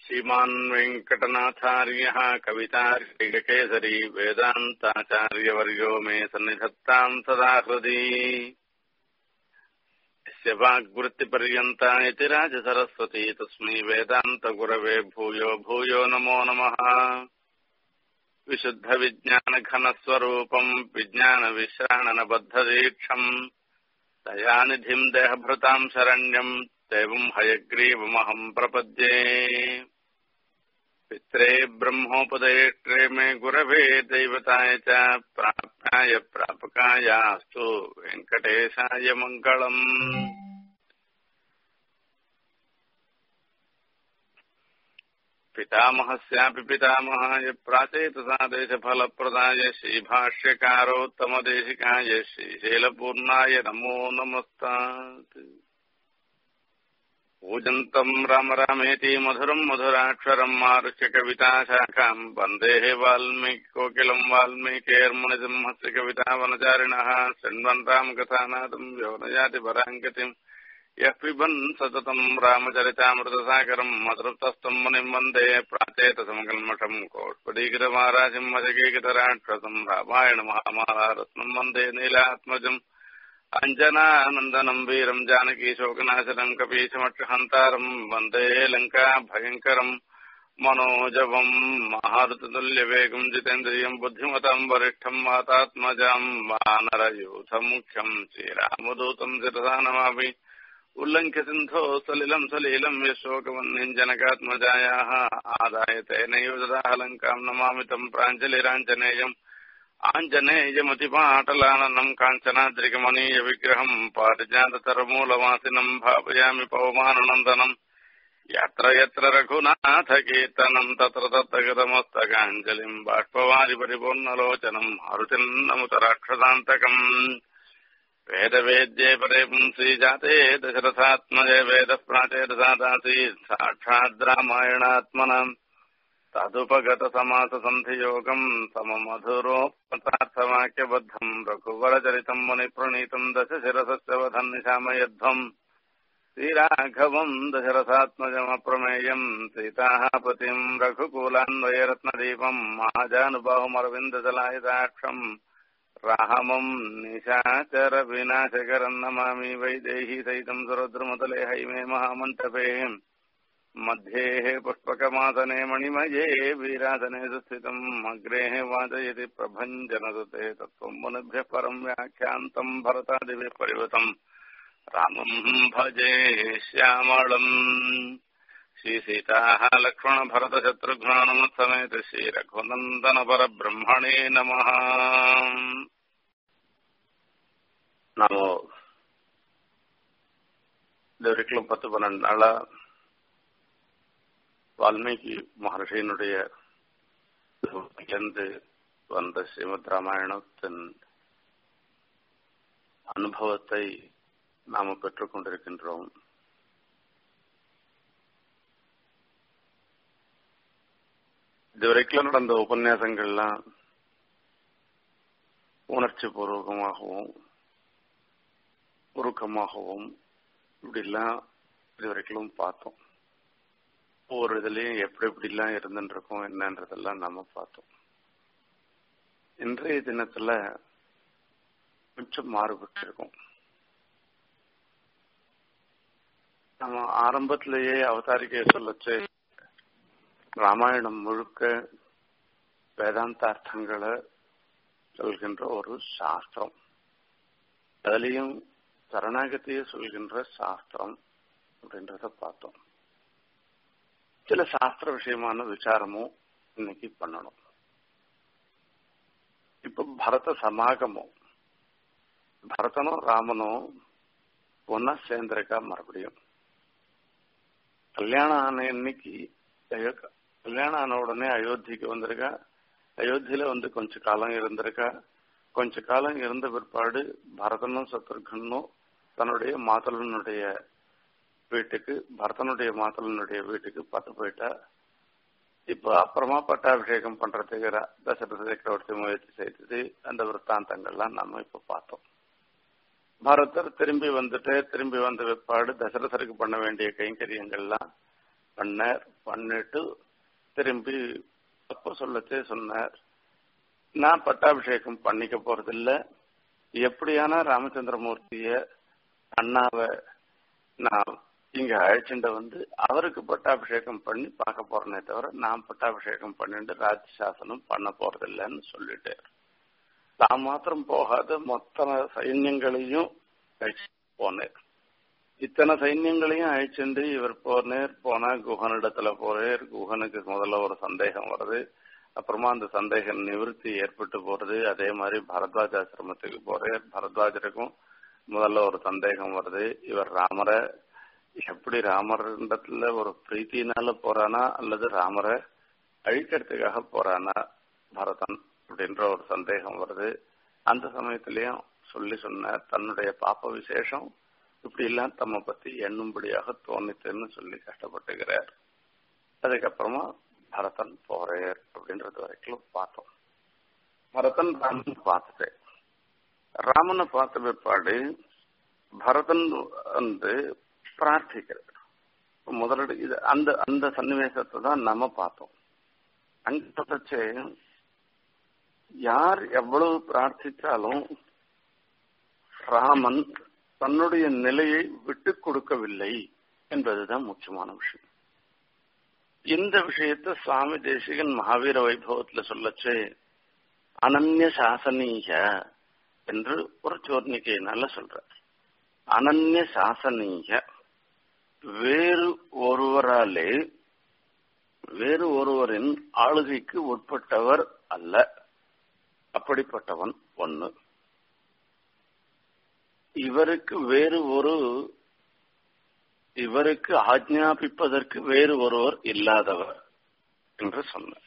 श्रीमान् वेङ्कटनाथार्यः कवितार्किककेसरी वेदान्ताचार्यवर्यो मे सन्निधत्ताम् सदा हृदि यस्य वाग्वृत्तिपर्यन्ता इति राजसरस्वती तस्मै वेदान्तगुरवे भूयो भूयो नमो नमः विशुद्धविज्ञानघनस्वरूपम् विज्ञानविश्राणनबद्धदीक्षम् दयानिधिम् देहभृताम् शरण्यम् देवम् हयग्रीवमहम् प्रपद्ये पित्रे ब्रह्मोपदेष्ट्रे मे गुरवे दैवताय च प्राप्याय प्रापकायास्तु वेङ्कटेशाय मङ्गलम् पितामहस्यापि पितामहाय प्राचेतसादेशफलप्रदाय श्रीभाष्यकारोत्तमदेशिकाय श्रीशैलपूर्णाय नमो नमस्तात् पूजन्तम् राम रामेति मधुरम् मधुराक्षरम् मारुष्य कविताशाखाम् वन्देः वाल्मीकिकोकिलम् वाल्मीकेर्मुनिसिंहस्य कवितावनचारिणः शृण्वन् रामकथानादम् योनयाति पराङ्गतिम् यः पिबन् सततम् रामचरितामृतसागरम् मधुरतस्तम् मुनिम् वन्दे प्राचेतसमकल्मषम् कोट्पदीकृतमाराजिम् अजगीकृतराक्षसम् रामायणमहामालारत्नम् वन्दे नीलात्मजम् अञ्जनानन्दनम् वीरम् जानकीशोकनाशनम् कपीशमक्षहन्तारम् वन्दे लङ्का भयङ्करम् मनोजवम् महारुततुल्यवेगम् जितेन्द्रियम् बुद्धिमतम् वरिष्ठम् मातात्मजाम् वानरयूथमुख्यम् श्रीरामदूतम् शिरसा नमामि उल्लङ्घ्य सिन्धो सलिलम् सलीलम् यशोकवह्निम् जनकात्मजायाः आदाय तेनैव ददाह लङ्काम् नमामि तम् प्राञ्जलिराञ्जनेयम् आञ्जनेयमतिपाटलाननम् काञ्चनाद्रिकमनीयविग्रहम् पारिजाततरमूलवासिनम् भावयामि पवमाननन्दनम् यत्र यत्र रघुनाथकीर्तनम् तत्र तत्र गतमस्तकाञ्जलिम् बाष्पवारि परिपूर्णलोचनम् हरुतिन्नमुत राक्षसान्तकम् वेदवेद्ये परे पुंसि जाते दशरथात्मजे वेदः प्राचेदसादासीत् साक्षाद् रामायणात्मनम् तदुपगतसमाससन्धियोगम् सममधुरोपतार्थवाक्यबद्धम् रघुवरचरितम् मुनिप्रणीतम् दशशिरसस्य वधम् निशामयध्वम् श्रीराघवम् दशरथात्मजमप्रमेयम् सीताः पतिम् रघुकूलान्वयरत्नदीपम् महाजानुबाहुमरविन्दजलायदाक्षम् राहमम् निशाचरविनाशकरम् नमामि वैदेही सहितम् सुरद्रुमतले हैमे महामण्टपे मध्येः पुष्पकमासने मणिमये वीरासने सुस्थितम् अग्रेः वाचयति प्रभञ्जनसुते तत्त्वम् मुनिभ्यः परम् व्याख्यान्तम् भरतादिभिः परिवृतम् रामम् भजे श्यामळम् श्रीसीताः लक्ष्मणभरतशत्रुघ्नानुमत्समेत श्रीरघुनन्दनपरब्रह्मणे नमः நாம இது வரைக்கும் பத்து பன்னெண்டு நாளா வால்மீகி மகர்ஷியினுடைய இருந்து வந்த ஸ்ரீமத் ராமாயணத்தின் அனுபவத்தை நாம பெற்றுக் கொண்டிருக்கின்றோம் இதுவரைக்கும் நடந்த உபன்யாசங்கள்லாம் உணர்ச்சி பூர்வகமாகவும் உருக்கமாகவும் இப்படிலாம் இதுவரைக்கும் பார்த்தோம் ஒவ்வொரு இதுலயும் எப்படி எப்படிலாம் இருந்துருக்கோம் என்னன்றதெல்லாம் நாம பார்த்தோம் இன்றைய தினத்துல கொஞ்சம் மாறுபட்டு இருக்கும் நம்ம ஆரம்பத்திலேயே அவதாரிக்கைய சொல்லச்சு ராமாயணம் முழுக்க வேதாந்த அர்த்தங்களை சொல்கின்ற ஒரு சாஸ்திரம் அதுலயும் சரணாகத்திய சொல்கின்ற சாஸ்திரம் அப்படின்றத பார்த்தோம் சில சாஸ்திர விஷயமான விசாரமும் இன்னைக்கு பண்ணணும் இப்ப பரத சமாகமும் பரதனும் ராமனும் ஒன்னா சேர்ந்திருக்கா மறுபடியும் கல்யாணம் ஆன இன்னைக்கு கல்யாணம் ஆன உடனே அயோத்திக்கு வந்திருக்கா அயோத்தியில வந்து கொஞ்ச காலம் இருந்திருக்கா கொஞ்ச காலம் இருந்த பிற்பாடு பரதனும் சத்ருகனும் தன்னுடைய மாதலனுடைய வீட்டுக்கு பரதனுடைய மாதலனுடைய வீட்டுக்கு பார்த்து போயிட்டா இப்ப அப்புறமா பட்டாபிஷேகம் பண்றதுக்கு தசரத சக்கரவர்த்தி முயற்சி செய்தது அந்த விற்த்தாந்தங்கள்லாம் நம்ம இப்ப பார்த்தோம் பரதர் திரும்பி வந்துட்டு திரும்பி வந்த பிற்பாடு தசரதருக்கு பண்ண வேண்டிய கைங்கரியங்கள்லாம் பண்ணார் பண்ணிட்டு திரும்பி அப்போ சொல்லச்சே சொன்னார் நான் பட்டாபிஷேகம் பண்ணிக்க போறதில்ல எப்படியான ராமச்சந்திரமூர்த்திய அண்ணாவை நான் இங்க அழைச்சிட்ட வந்து அவருக்கு பட்டாபிஷேகம் பண்ணி பார்க்க போறேனே தவிர நான் பட்டாபிஷேகம் பண்ணிட்டு ராஜ் சாசனம் பண்ண போறதில்லைன்னு சொல்லிட்டார் நான் மாத்திரம் போகாத மொத்த சைன்யங்களையும் போனேன் இத்தனை சைன்யங்களையும் அழிச்சுண்டு இவர் போனேர் போனா குஹனிடத்துல போறேர் குஹனுக்கு முதல்ல ஒரு சந்தேகம் வருது அப்புறமா அந்த சந்தேகம் நிவர்த்தி ஏற்பட்டு போறது அதே மாதிரி பரத்வாஜ ஆசிரமத்துக்கு போறேர் பரத்வாஜருக்கும் முதல்ல ஒரு சந்தேகம் வருது இவர் ராமரை எப்படி ராமரிடத்துல ஒரு பிரீத்தினால போறானா அல்லது ராமரை அழிக்கிறதுக்காக போறானா பரதன் அப்படின்ற ஒரு சந்தேகம் வருது அந்த சமயத்திலயும் சொல்லி சொன்ன தன்னுடைய பாப்ப விசேஷம் இப்படி எல்லாம் தம்மை பத்தி எண்ணும்படியாக தோணித்துன்னு சொல்லி கஷ்டப்பட்டுக்கிறார் அதுக்கப்புறமா பரதன் போறார் அப்படின்றது வரைக்கும் பார்த்தோம் பரதன் ராமன் பார்த்துட்டேன் ராமனை பார்த்த பிற்பாடு பரதன் வந்து பிரார்த்திக்கிறார் முதலடி இது அந்த அந்த சன்னிவேசத்தை தான் நம்ம பார்த்தோம் அங்க வச்சு யார் எவ்வளவு பிரார்த்தித்தாலும் ராமன் தன்னுடைய நிலையை விட்டு கொடுக்கவில்லை என்பதுதான் முக்கியமான விஷயம் இந்த விஷயத்தை சுவாமி தேசிகன் மகாவீர வைபவத்துல சொல்லச்சு அனன்ய சாசனீக என்று ஒரு சோர்ணிக்கையினால சொல்றார் அனன்ய சாசனீக வேறு ஒருவராலே வேறு ஒருவரின் ஆளுகைக்கு உட்பட்டவர் அல்ல அப்படிப்பட்டவன் ஒண்ணு இவருக்கு வேறு ஒரு இவருக்கு ஆஜ்ஞாபிப்பதற்கு வேறு ஒருவர் இல்லாதவர் என்று சொன்னார்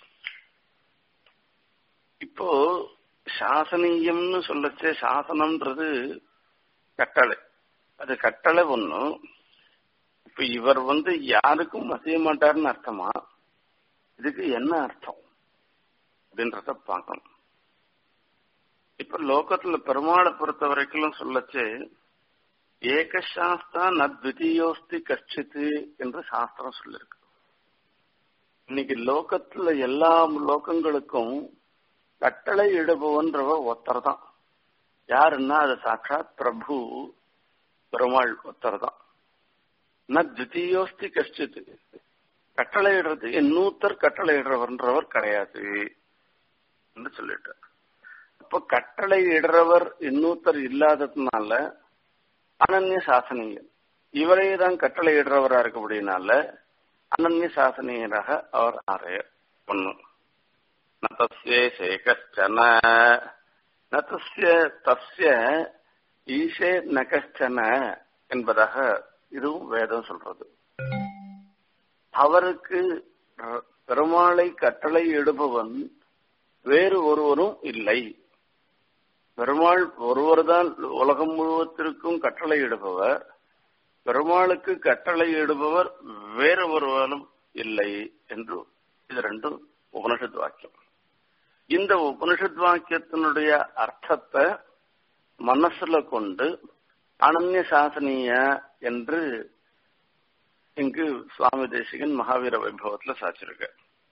இப்போ சாசனீயம்னு சொல்லச்சே சாசனம்ன்றது கட்டளை அது கட்டளை ஒண்ணு இப்ப இவர் வந்து யாருக்கும் மசிய மாட்டார்னு அர்த்தமா இதுக்கு என்ன அர்த்தம் அப்படின்றத பார்க்கணும் இப்ப லோகத்துல பெருமாளை பொறுத்த வரைக்கும் சொல்லச்சு ஏகசாஸ்தா நத்விதீயோஸ்தி கச்சித்து என்று சாஸ்திரம் சொல்லிருக்கு இன்னைக்கு லோகத்துல எல்லா லோகங்களுக்கும் கட்டளை இடுபவன்றவ ஒருத்தர் தான் யாருன்னா அது சாட்சாத் பிரபு பெருமாள் ஒருத்தர் தான் நத்விதீயோஸ்தி கஷ்டித்து கட்டளை இடுறது இன்னூத்தர் கட்டளை இடுறவர்ன்றவர் கிடையாது என்று சொல்லிட்டார் அப்ப கட்டளை இடுறவர் இன்னூத்தர் இல்லாததுனால அனன்ய சாசனியர் இவரே தான் கட்டளை இடுறவரா இருக்கபடினால அனன்ய சாசனியராக அவர் ஆறையர் ஒண்ணு நதஸ்ய சேகச்சன நதஸ்ய தஸ்ய ஈஷே நகச்சன என்பதாக இதுவும் வேதம் சொல்றது அவருக்கு பெருமாளை கட்டளை இடுபவன் வேறு ஒருவரும் இல்லை பெருமாள் ஒருவர்தான் உலகம் முழுவதற்கும் கட்டளை இடுபவர் பெருமாளுக்கு கட்டளை இடுபவர் வேறு ஒருவரும் இல்லை என்று இது ரெண்டும் உபனிஷத் வாக்கியம் இந்த உபனிஷத் வாக்கியத்தினுடைய அர்த்தத்தை மனசுல கொண்டு அனன்ய சாசனிய என்று இங்கு சுவாமி தேசிகன் மகாவீர வைபவத்துல சாச்சிருக்க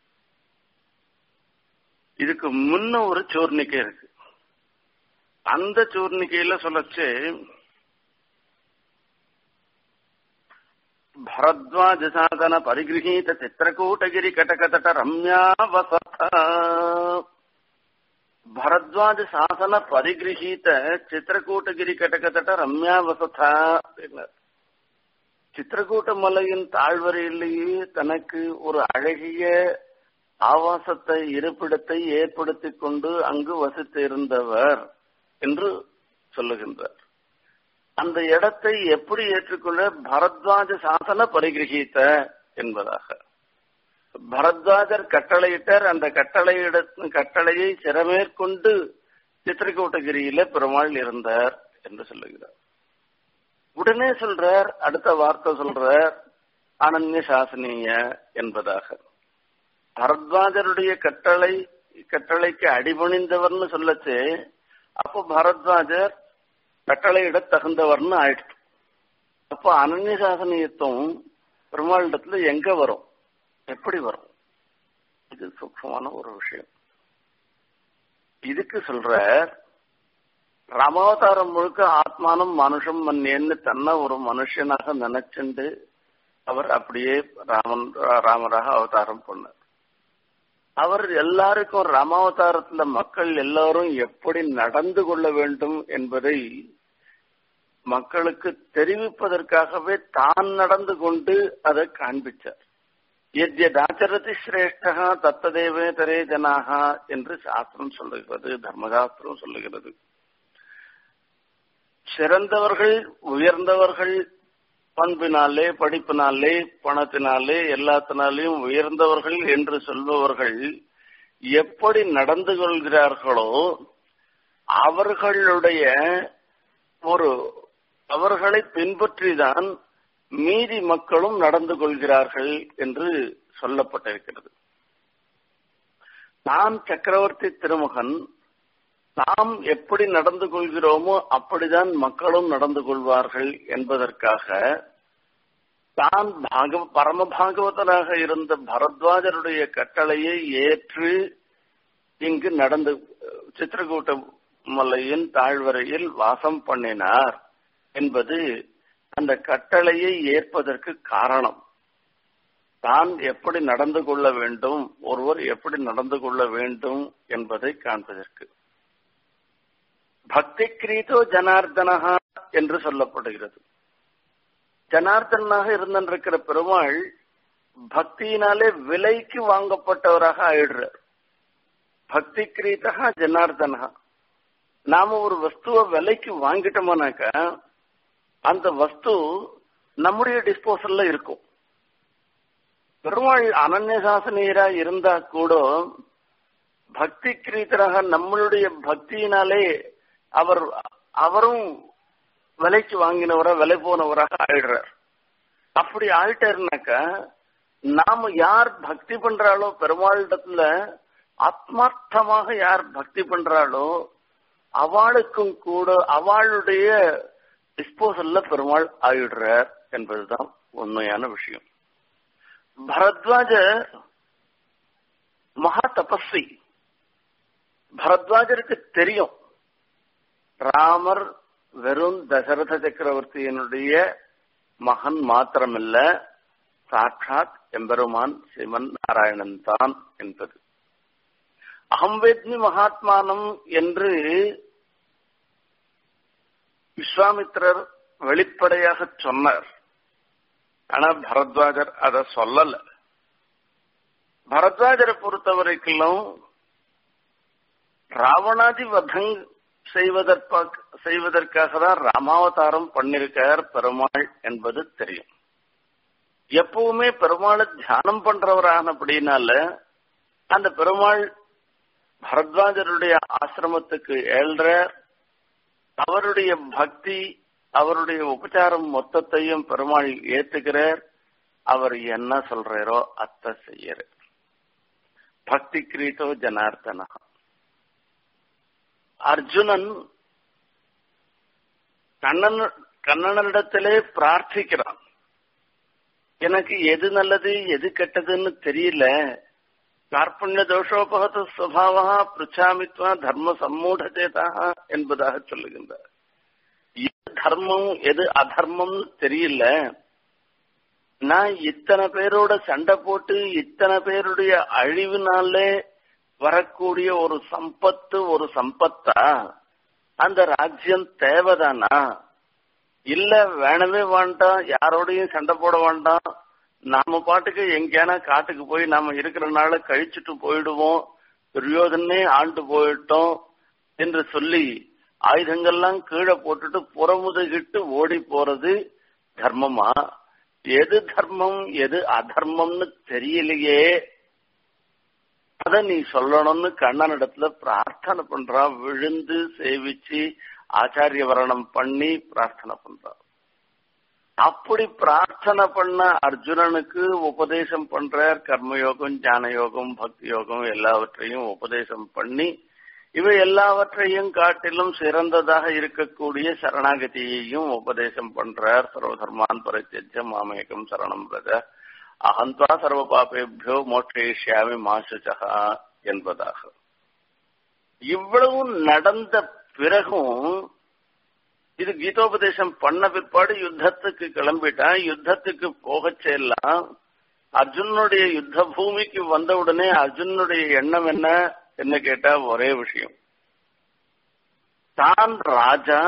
இதுக்கு முன்ன ஒரு சோர்ணிக்கை இருக்கு அந்த சூர்ணிக்கையில சொல்லச்சு భరద్వాజ సాధన పరిగృహీత చిత్రకూటగిరి కటకతట రమ్యావసత భరద్వాజ சாசன பரிகிரகீத சித்திரக்கூட்டகிரி கட்டகத்தட்ட ரம்யாவசத அப்படின்னார் சித்திரக்கூட்ட மலையின் தாழ்வரையிலேயே தனக்கு ஒரு அழகிய ஆவாசத்தை இருப்பிடத்தை ஏற்படுத்திக் கொண்டு அங்கு வசித்து இருந்தவர் என்று சொல்லுகின்றார் அந்த இடத்தை எப்படி ஏற்றுக்கொள்ள பரத்வாஜ சாசன பரிகிரகித்த என்பதாக பரத்வாஜர் கட்டளையிட்டார் அந்த கட்டளையிட கட்டளையை சிறமேற்கொண்டு சித்திரக்கூட்டகிரியில பெருமாள் இருந்தார் என்று சொல்லுகிறார் உடனே சொல்றார் அடுத்த வார்த்தை சொல்றார் அனன்ய சாசனிய என்பதாக பரத்வாஜருடைய கட்டளை கட்டளைக்கு அடிபணிந்தவர்னு சொல்லச்சு அப்போ பரத்வாஜர் கட்டளையிட தகுந்தவர்னு ஆயிடுச்சு அப்போ அனன்ய சாசனியத்துவம் பெருமாளிடத்துல எங்க வரும் எப்படி வரும் இது சூக்ஷமான ஒரு விஷயம் இதுக்கு சொல்ற ராமாவதாரம் முழுக்க ஆத்மானம் மனுஷம் மன்னேன்னு தன்னை ஒரு மனுஷனாக நினைச்சுண்டு அவர் அப்படியே ராமன் ராமராக அவதாரம் பண்ணார் அவர் எல்லாருக்கும் ராமாவதாரத்துல மக்கள் எல்லாரும் எப்படி நடந்து கொள்ள வேண்டும் என்பதை மக்களுக்கு தெரிவிப்பதற்காகவே தான் நடந்து கொண்டு அதை காண்பிச்சார் எத்யதாச்சரதி சிரேஷ்டா தத்ததேவே தரே ஜனாகா என்று சாஸ்திரம் சொல்லுகிறது தர்மசாஸ்திரம் சொல்லுகிறது சிறந்தவர்கள் உயர்ந்தவர்கள் பண்பினாலே படிப்பினாலே பணத்தினாலே எல்லாத்தினாலேயும் உயர்ந்தவர்கள் என்று சொல்பவர்கள் எப்படி நடந்து கொள்கிறார்களோ அவர்களுடைய ஒரு அவர்களை பின்பற்றிதான் மீதி மக்களும் நடந்து கொள்கிறார்கள் என்று சொல்லப்பட்டிருக்கிறது நாம் சக்கரவர்த்தி திருமகன் நாம் எப்படி நடந்து கொள்கிறோமோ அப்படிதான் மக்களும் நடந்து கொள்வார்கள் என்பதற்காக தான் பாகவ பரம பாகவதனாக இருந்த பரத்வாஜருடைய கட்டளையை ஏற்று இங்கு நடந்து சித்திரக்கூட்ட மலையின் தாழ்வரையில் வாசம் பண்ணினார் என்பது அந்த கட்டளையை ஏற்பதற்கு காரணம் தான் எப்படி நடந்து கொள்ள வேண்டும் ஒருவர் எப்படி நடந்து கொள்ள வேண்டும் என்பதை காண்பதற்கு பக்தி கிரீதோ ஜனார்தனஹா என்று சொல்லப்படுகிறது ஜனார்தனாக இருந்திருக்கிற பெருமாள் பக்தியினாலே விலைக்கு வாங்கப்பட்டவராக ஆயிடுறார் பக்தி கிரீதா ஜனார்தனா நாம ஒரு வஸ்துவை விலைக்கு வாங்கிட்டோம்னாக்க அந்த வஸ்து நம்முடைய டிஸ்போசல்ல இருக்கும் பெருமாள் அனன்யசாசனியரா இருந்தா கூட பக்தி கிரீதராக நம்மளுடைய பக்தியினாலே அவர் அவரும் விலைக்கு வாங்கினவரா விலை போனவராக ஆயிடுறார் அப்படி ஆயிட்டாருனாக்க நாம யார் பக்தி பண்றாளோ பெருமாளிடத்துல ஆத்மார்த்தமாக யார் பக்தி பண்றாளோ அவளுக்கும் கூட அவளுடைய டிஸ்போசல்ல பெருமாள் ஆயிடுறார் என்பதுதான் உண்மையான விஷயம் பரத்வாஜ மகா தபஸ்வி பரத்வாஜருக்கு தெரியும் ராமர் வெறும் தசரத சக்கரவர்த்தியினுடைய மகன் மாத்திரமில்ல சாட்சாத் எம்பெருமான் சிவன் நாராயணன் தான் என்பது அகம்வேத்மி மகாத்மானம் என்று விஸ்வாமித்திரர் வெளிப்படையாக சொன்னார் ஆனா பரத்வாஜர் அத சொல்லல பரத்வாஜரை பொறுத்தவரைக்கும் ராவணாதி வதங் செய்வதற்காக செய்வதற்காக தான் ராமாவதாரம் பண்ணிருக்கார் பெருமாள் என்பது தெரியும் எப்பவுமே பெருமாளை தியானம் பண்றவரானபடினால அந்த பெருமாள் பரத்வாஜருடைய ஆசிரமத்துக்கு ஏழ்ற அவருடைய பக்தி அவருடைய உபச்சாரம் மொத்தத்தையும் பெருமாள் ஏத்துக்கிறார் அவர் என்ன சொல்றாரோ அத்த செய்யற பக்தி கிரீட்டோ ஜனார்த்தனா அர்ஜுனன் கண்ணன் கண்ணனிடத்திலே பிரார்த்திக்கிறான் எனக்கு எது நல்லது எது கெட்டதுன்னு தெரியல கார்பண்ய தோஷோபகத சுவாவா பிரிச்சாமித்வா தர்ம சம்மூடச்சேதா என்பதாக சொல்லுகின்றார் எது தர்மம் எது அதர்மம்னு தெரியல நான் இத்தனை பேரோட சண்டை போட்டு இத்தனை பேருடைய அழிவினாலே வரக்கூடிய ஒரு சம்பத்து ஒரு சம்பத்தா அந்த ராஜ்யம் தேவைதானா இல்ல வேணவே வேண்டாம் யாரோடையும் சண்டை போட வேண்டாம் நாம பாட்டுக்கு எங்கேனா காட்டுக்கு போய் நாம இருக்கிற நாள கழிச்சுட்டு போயிடுவோம் துரியோதனே ஆண்டு போயிட்டோம் என்று சொல்லி ஆயுதங்கள்லாம் கீழே போட்டுட்டு புறமுதுகிட்டு ஓடி போறது தர்மமா எது தர்மம் எது அதர்மம்னு தெரியலையே அத நீ சொல்லணும்னு கண்ணனிடத்துல பிரார்த்தனை பண்றா விழுந்து சேவிச்சு ஆச்சாரிய வரணம் பண்ணி பிரார்த்தனை பண்றா அப்படி பிரார்த்தனை பண்ண அர்ஜுனனுக்கு உபதேசம் பண்றார் கர்மயோகம் ஞான யோகம் பக்தி யோகம் எல்லாவற்றையும் உபதேசம் பண்ணி இவை எல்லாவற்றையும் காட்டிலும் சிறந்ததாக இருக்கக்கூடிய சரணாகதியையும் உபதேசம் பண்றார் சர்வதர்மான் பரித்திய மாமேகம் சரணம் பிரத அகந்தா சர்வ பாபேபியோ மோட்சேஷியாமி மாசுச்சகா என்பதாக இவ்வளவு நடந்த பிறகும் இது கீதோபதேசம் பண்ண பிற்பாடு யுத்தத்துக்கு கிளம்பிட்டான் யுத்தத்துக்கு போகச்செல்லாம் அர்ஜுனுடைய யுத்த பூமிக்கு வந்த உடனே அர்ஜுனுடைய எண்ணம் என்ன என்ன கேட்டா ஒரே விஷயம் தான் ராஜா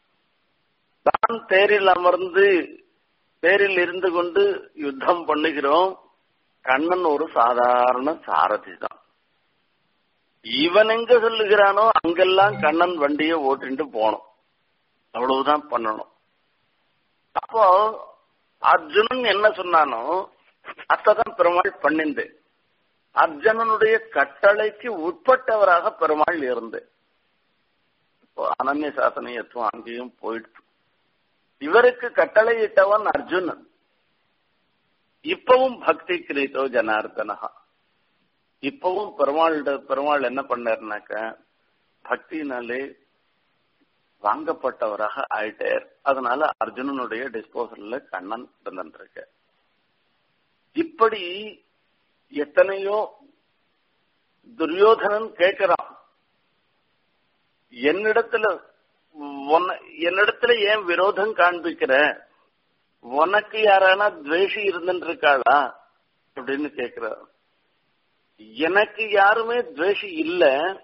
தான் தேரில் அமர்ந்து தேரில் இருந்து கொண்டு யுத்தம் பண்ணுகிறோம் கண்ணன் ஒரு சாதாரண சாரதி தான் இவன் எங்க சொல்லுகிறானோ அங்கெல்லாம் கண்ணன் வண்டியை ஓட்டிட்டு போனோம் அவ்வளவுதான் பண்ணணும் அப்போ அர்ஜுனன் என்ன சொன்னானோ அத்ததான் பெருமாள் பண்ணிந்து அர்ஜுனனுடைய கட்டளைக்கு உட்பட்டவராக பெருமாள் இருந்து இப்போ அனன்ய சாசனியத்துவம் அங்கேயும் போயிடுச்சு இவருக்கு கட்டளையிட்டவன் அர்ஜுனன் இப்பவும் பக்தி கிரீத்தோ ஜனார்தனஹா இப்பவும் பெருமாள் பெருமாள் என்ன பண்ணாருனாக்க பக்தினாலே வாங்கப்பட்டவராக ஆயிட்டார் அதனால அர்ஜுனனுடைய டிஸ்போசல்ல கண்ணன் இருந்திருக்க இப்படி எத்தனையோ துரியோதனன் கேட்கிறான் என்னிடத்துல என்னிடத்துல ஏன் விரோதம் காண்பிக்கிற உனக்கு யாரானா துவேஷி இருந்துட்டு இருக்காளா அப்படின்னு கேக்குறார் எனக்கு யாருமே துவேஷி இல்ல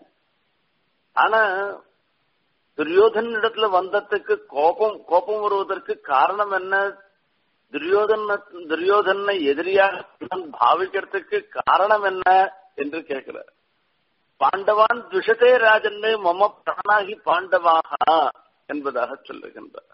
ஆனா துரியோதன் இடத்துல வந்ததுக்கு கோபம் கோபம் வருவதற்கு காரணம் என்ன துரியோதன துரியோதனை எதிரியாக பாவிக்கிறதுக்கு காரணம் என்ன என்று கேட்கிறார் பாண்டவான் துஷதே ராஜன்னு மம பிராணாகி பாண்டவாக என்பதாக சொல்லுகின்றார்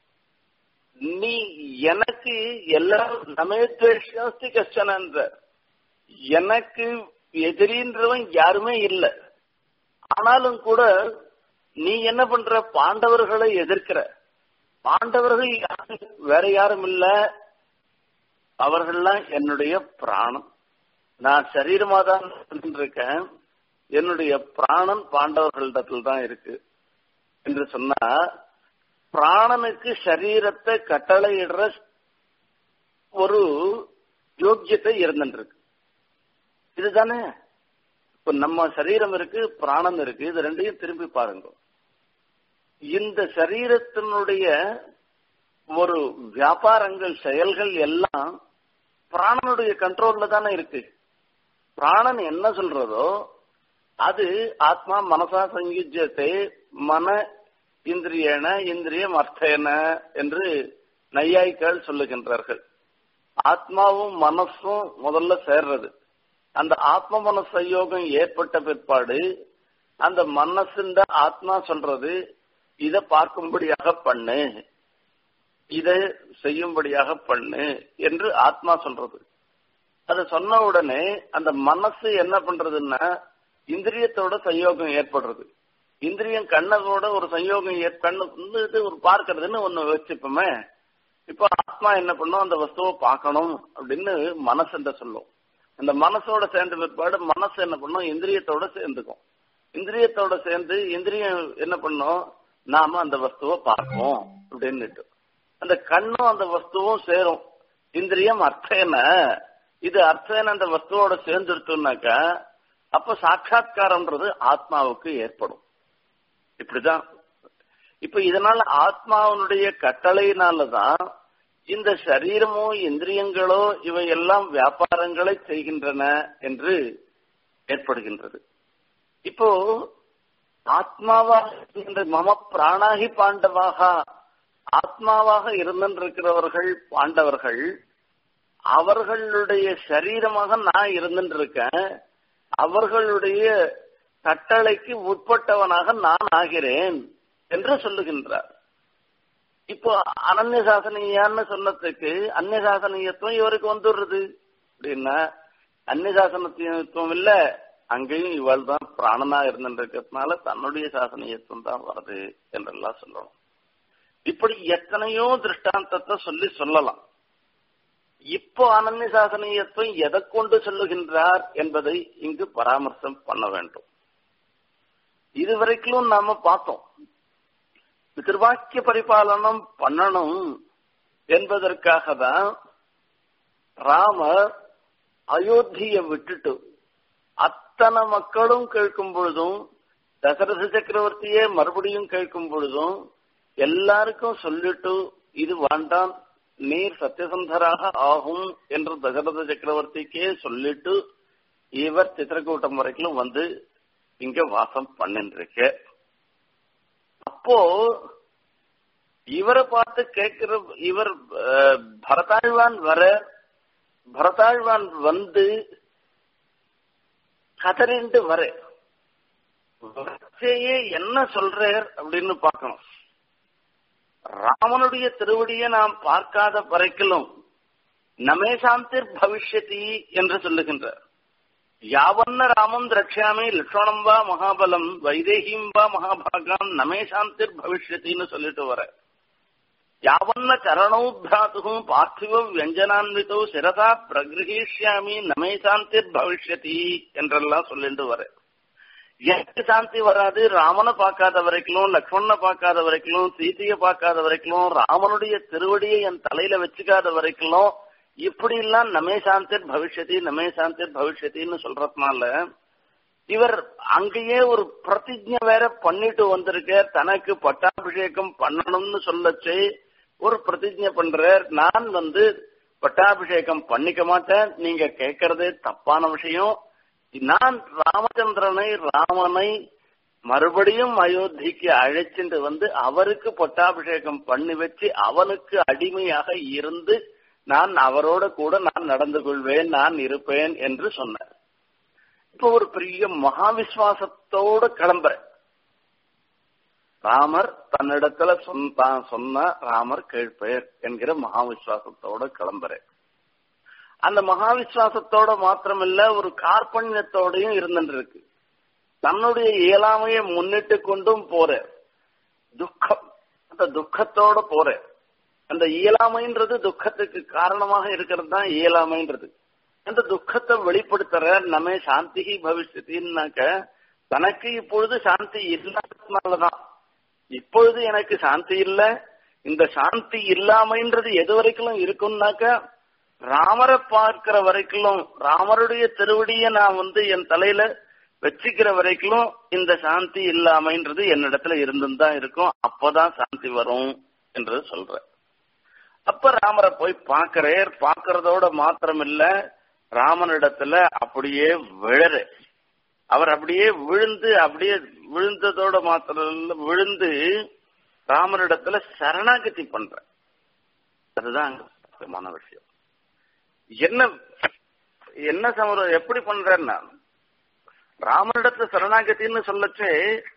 நீ எனக்கு எல்லாரும் நமேத்வேஷாஸ்தி கஷ்டன் என்ற எனக்கு எதிரின்றவன் யாருமே இல்லை ஆனாலும் கூட நீ என்ன பண்ற பாண்டவர்களை எதிர்க்கிற பாண்டவர்கள் வேற யாரும் இல்ல அவர்கள்லாம் என்னுடைய பிராணம் நான் சரீரமா தான் இருக்கேன் என்னுடைய பிராணன் பாண்டவர்களிடத்தில் தான் இருக்கு என்று சொன்னா பிராணனுக்கு சரீரத்தை கட்டளையிடுற ஒரு யோக்கியத்தை இருந்துருக்கு இதுதானே இப்ப நம்ம சரீரம் இருக்கு பிராணம் இருக்கு இது ரெண்டையும் திரும்பி பாருங்க இந்த சரீரத்தினுடைய ஒரு வியாபாரங்கள் செயல்கள் எல்லாம் பிராணனுடைய கண்ட்ரோல்ல தானே இருக்கு பிராணன் என்ன சொல்றதோ அது ஆத்மா மனசா சங்கிஜத்தை மன இந்திரியன இந்திரியம் அர்த்தேன என்று நையாய்கள் சொல்லுகின்றார்கள் ஆத்மாவும் மனசும் முதல்ல சேர்றது அந்த ஆத்ம மனச சயோகம் ஏற்பட்ட பிற்பாடு அந்த மனசுண்ட ஆத்மா சொல்றது இத பார்க்கும்படியாக பண்ணு இத செய்யும்படியாக பண்ணு என்று ஆத்மா சொல்றது அது சொன்ன உடனே அந்த மனசு என்ன பண்றதுன்னா இந்திரியத்தோட சயோகம் ஏற்படுறது இந்திரியம் கண்ணதோட ஒரு சயோகம் கண்ணு இது ஒரு பார்க்கறதுன்னு ஒண்ணு வச்சுப்போமே இப்போ ஆத்மா என்ன பண்ணும் அந்த வஸ்துவை பார்க்கணும் அப்படின்னு மனசுன்ற சொல்லும் அந்த மனசோட சேர்ந்த பிற்பாடு மனசு என்ன பண்ணும் இந்திரியத்தோட சேர்ந்துக்கும் இந்திரியத்தோட சேர்ந்து இந்திரியம் என்ன பண்ணும் நாம அந்த வஸ்துவை பார்ப்போம் அப்படின்னுட்டு அந்த கண்ணும் அந்த வஸ்துவும் சேரும் இந்திரியம் அர்த்தேன இது அர்த்தேன அந்த வஸ்துவோட சேர்ந்துருத்தோம்னாக்கா அப்ப சாட்சா்காரம்ன்றது ஆத்மாவுக்கு ஏற்படும் இப்படிதான் இப்ப இதனால ஆத்மாவனுடைய கட்டளையினாலதான் இந்த சரீரமோ இந்திரியங்களோ இவையெல்லாம் வியாபாரங்களை செய்கின்றன என்று ஏற்படுகின்றது இப்போ ஆத்மாவாக இருக்கின்ற மம பிராணாகி பாண்டவாக ஆத்மாவாக இருந்திருக்கிறவர்கள் பாண்டவர்கள் அவர்களுடைய சரீரமாக நான் இருந்திருக்கேன் அவர்களுடைய கட்டளைக்கு உட்பட்டவனாக நான் ஆகிறேன் என்று சொல்லுகின்றார் இப்போ அனன்ய சாசனியான்னு சொன்னதுக்கு அந்நிய சாசனியத்துவம் இவருக்கு வந்துடுறது அப்படின்னா அந்நிய சாசனத்துவம் இல்ல அங்கேயும் இவள் தான் பிராணனா இருந்துருக்கிறதுனால தன்னுடைய சாசனியத்துவம் தான் வருது என்றெல்லாம் சொல்லணும் இப்படி எத்தனையோ திருஷ்டாந்தத்தை சொல்லி சொல்லலாம் இப்போ அனன்ய சாசனியத்துவம் எதை கொண்டு சொல்லுகின்றார் என்பதை இங்கு பராமர்சம் பண்ண வேண்டும் இதுவரைக்கும் நாம பார்த்தோம் பிதிர்வாக்கிய பரிபாலனம் பண்ணணும் என்பதற்காக தான் ராமர் அயோத்தியை விட்டுட்டு அத்தனை மக்களும் கேட்கும் பொழுதும் தசரத சக்கரவர்த்தியே மறுபடியும் கேட்கும் பொழுதும் எல்லாருக்கும் சொல்லிட்டு இது வேண்டாம் நீர் சத்தியசந்தராக ஆகும் என்று தசரத சக்கரவர்த்திக்கே சொல்லிட்டு இவர் சித்திரக்கூட்டம் வரைக்கும் வந்து இங்க வாசம் பண்ணிருக்க அப்போ இவரை பார்த்து கேட்கிற இவர் பரதாழ்வான் வர பரதாழ்வான் வந்து கதறிண்டு வர வரிசையே என்ன சொல்றார் அப்படின்னு பார்க்கணும் ராமனுடைய திருவடியை நாம் பார்க்காத வரைக்கிலும் நமே சாந்திர் பவிஷ்யதி என்று சொல்லுகின்றார் யாவன்ன ராமம் திரட்சாமி லட்சணம் வா மகாபலம் வைதேகிம் வா மகாபாகாம் நமே சாந்திர் பவிஷ்யத்தின்னு சொல்லிட்டு வர யாவன்ன சரணௌ பிராத்து பார்த்திவ வியஞ்சனான்விதோ சிரதா பிரகிரகிஷ்யாமி நமே சாந்திர் பவிஷ்யதி என்றெல்லாம் சொல்லிட்டு வர எனக்கு சாந்தி வராது ராமனை பார்க்காத வரைக்கும் லக்ஷ்மணனை பார்க்காத வரைக்கும் சீதையை பார்க்காத வரைக்கும் ராமனுடைய திருவடியை என் தலையில வச்சுக்காத வரைக்கும் இப்படி எல்லாம் நமே சாந்திர் பவிஷ்யதி நமே சாந்திர் பவிஷ்யத்தின்னு சொல்றதுனால இவர் அங்கேயே ஒரு பிரதிஜை வேற பண்ணிட்டு வந்திருக்க தனக்கு பட்டாபிஷேகம் பண்ணணும்னு சொல்லச்சு ஒரு பிரதிஜை பண்றார் நான் வந்து பட்டாபிஷேகம் பண்ணிக்க மாட்டேன் நீங்க கேட்கறதே தப்பான விஷயம் நான் ராமச்சந்திரனை ராமனை மறுபடியும் அயோத்திக்கு அழைச்சிட்டு வந்து அவருக்கு பட்டாபிஷேகம் பண்ணி வச்சு அவனுக்கு அடிமையாக இருந்து நான் அவரோட கூட நான் நடந்து கொள்வேன் நான் இருப்பேன் என்று சொன்னார் இப்ப ஒரு பெரிய மகாவிஸ்வாசத்தோட கிளம்புறேன் ராமர் தன்னிடத்துல தான் சொன்ன ராமர் கேட்பேர் என்கிற மகாவிஸ்வாசத்தோட கிளம்புறேன் அந்த மகாவிஸ்வாசத்தோட மாத்திரமில்ல ஒரு கார்பண்யத்தோடையும் இருந்துட்டு இருக்கு தன்னுடைய இயலாமையை முன்னிட்டு கொண்டும் போற துக்கம் அந்த துக்கத்தோட போற அந்த இயலாமைன்றது துக்கத்துக்கு காரணமாக இருக்கிறது தான் இயலாமைன்றது அந்த துக்கத்தை வெளிப்படுத்துற நம்ம சாந்தி பவிஷ்யத்தின்னாக்க தனக்கு இப்பொழுது சாந்தி இல்லாததுனாலதான் இப்பொழுது எனக்கு சாந்தி இல்ல இந்த சாந்தி இல்லாமைன்றது எது வரைக்கும் இருக்கும்னாக்க ராமரை பார்க்கிற வரைக்கும் ராமருடைய திருவடியை நான் வந்து என் தலையில வச்சுக்கிற வரைக்கும் இந்த சாந்தி இல்லாமைன்றது என்னிடத்துல இருந்துன்னு தான் இருக்கும் அப்பதான் சாந்தி வரும் என்று சொல்ற அப்ப ராமரை போய் பாக்குறேர் பாக்குறதோட மாத்திரம் இல்ல ராமனிடத்துல அப்படியே விழறு அவர் அப்படியே விழுந்து அப்படியே விழுந்ததோட மாத்திரம் இல்ல விழுந்து ராமனிடத்துல சரணாகதி பண்ற அதுதான் முக்கியமான விஷயம் என்ன என்ன சமர எப்படி பண்றேன்னா ராமனிடத்துல சரணாகத்தின்னு சொல்லச்சு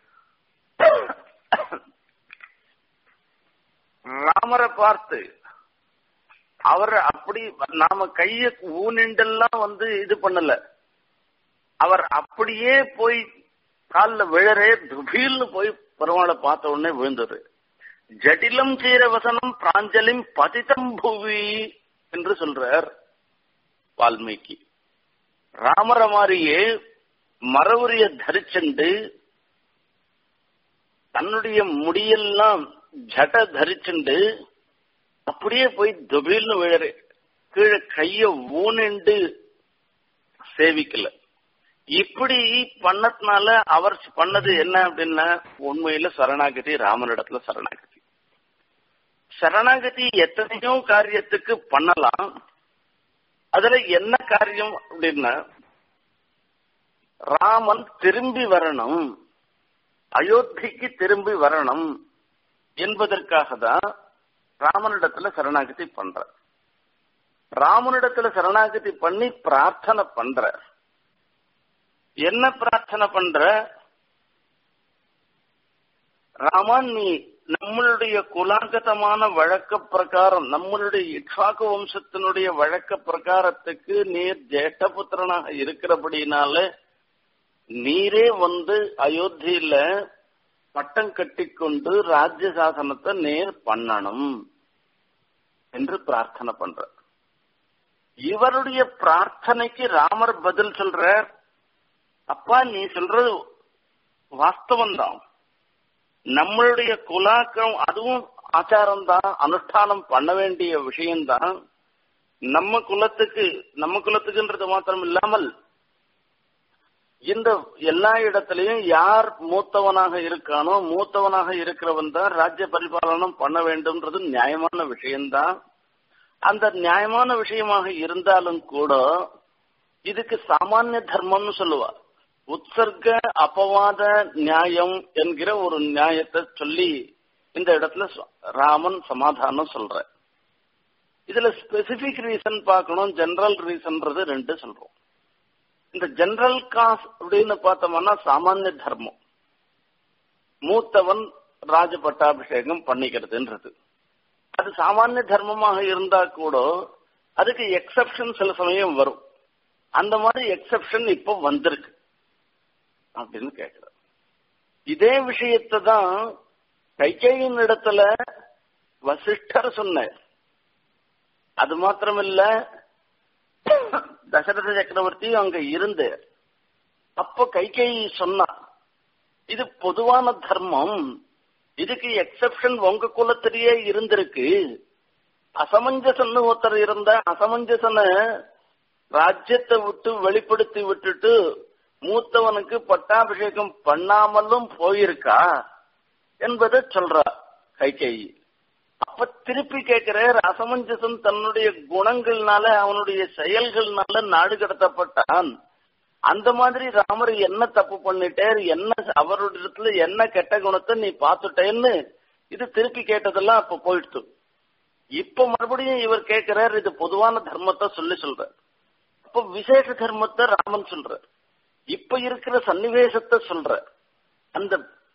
ராமரை பார்த்து அவர் அப்படி நாம கைய ஊனிண்டெல்லாம் வந்து இது பண்ணல அவர் அப்படியே போய் காலில் விழறே துபீல்னு போய் பெருமாளை பார்த்த உடனே விழுந்தது ஜடிலம் சீர வசனம் பிராஞ்சலிம் பதிதம் புவி என்று சொல்றார் வால்மீகி ராமர மாதிரியே மரவுரிய தரிச்சுண்டு தன்னுடைய முடியெல்லாம் ஜட தரிச்சுண்டு அப்படியே போய் துபீல்னு விழறு கீழே கைய ஊனிண்டு சேவிக்கல இப்படி பண்ணதுனால அவர் பண்ணது என்ன அப்படின்னா உண்மையில சரணாகதி ராமனிடத்துல சரணாகதி சரணாகதி எத்தனையோ காரியத்துக்கு பண்ணலாம் அதுல என்ன காரியம் அப்படின்னா ராமன் திரும்பி வரணும் அயோத்திக்கு திரும்பி வரணும் என்பதற்காக தான் ராமனிடத்துல சரணாகதி பண்ற ராமனிடத்துல சரணாகதி பண்ணி பிரார்த்தனை பண்ற என்ன பிரார்த்தனை பண்ற ராமன் நீ நம்மளுடைய குலாங்கதமான வழக்க பிரகாரம் நம்மளுடைய இக்ஷாக்கு வம்சத்தினுடைய வழக்க பிரகாரத்துக்கு நீர் ஜேஷ்டபுத்திரனாக இருக்கிறபடினால நீரே வந்து அயோத்தியில பட்டம் கட்டிக்கொண்டு ராஜ்ய சாசனத்தை நேர் பண்ணணும் என்று பிரார்த்தனை பண்ற இவருடைய பிரார்த்தனைக்கு ராமர் பதில் சொல்ற அப்பா நீ சொல்றது வாஸ்தவம் தான் நம்மளுடைய குலாக்கம் அதுவும் ஆச்சாரம் தான் அனுஷ்டானம் பண்ண வேண்டிய விஷயம்தான் நம்ம குலத்துக்கு நம்ம குலத்துக்குன்றது மாத்திரம் இல்லாமல் இந்த எல்லா இடத்திலையும் யார் மூத்தவனாக இருக்கானோ மூத்தவனாக இருக்கிறவன் தான் ராஜ்ய பரிபாலனம் பண்ண வேண்டும்ன்றது நியாயமான விஷயம்தான் அந்த நியாயமான விஷயமாக இருந்தாலும் கூட இதுக்கு சாமானிய தர்மம்னு சொல்லுவா உற்சர்க அபவாத நியாயம் என்கிற ஒரு நியாயத்தை சொல்லி இந்த இடத்துல ராமன் சமாதானம் சொல்ற இதுல ஸ்பெசிபிக் ரீசன் பார்க்கணும் ஜெனரல் ரீசன்றது ரெண்டு சொல்றோம் இந்த ஜெனரல் காஸ் அப்படின்னு பார்த்தோம்னா சாமானிய தர்மம் மூத்தவன் ராஜ பட்டாபிஷேகம் பண்ணிக்கிறதுன்றது அது சாமானிய தர்மமாக இருந்தா கூட அதுக்கு எக்ஸப்ஷன் சில சமயம் வரும் அந்த மாதிரி எக்ஸப்ஷன் இப்போ வந்திருக்கு அப்படின்னு கேட்கிறார் இதே விஷயத்தை தான் கைகேயின் இடத்துல வசிஷ்டர் சொன்னார் அது மாத்திரமில்ல தசரத சக்கரவர்த்தி அங்க இருந்து அப்ப கைகேயி சொன்னா இது பொதுவான தர்மம் இதுக்கு எக்ஸப்ஷன் உங்க குலத்திலேயே இருந்திருக்கு அசமஞ்சசன்னு ஒருத்தர் இருந்த அசமஞ்சசன ராஜ்யத்தை விட்டு வெளிப்படுத்தி விட்டுட்டு மூத்தவனுக்கு பட்டாபிஷேகம் பண்ணாமலும் போயிருக்கா என்பதை சொல்றா கைகேயி அப்ப திருப்பி கேட்கிறார் அசமஞ்சசன் தன்னுடைய குணங்கள்னால அவனுடைய செயல்கள்னால நாடு கடத்தப்பட்டான் அந்த மாதிரி ராமர் என்ன தப்பு பண்ணிட்டார் என்ன அவருடைய என்ன கெட்ட குணத்தை நீ பார்த்துட்டேன்னு இது திருப்பி கேட்டதெல்லாம் அப்ப போயிடுத்து இப்ப மறுபடியும் இவர் கேட்கிறார் இது பொதுவான தர்மத்தை சொல்லி சொல்றார் அப்ப விசேஷ தர்மத்தை ராமன் சொல்றார் இப்ப இருக்கிற சன்னிவேசத்தை சொல்ற அந்த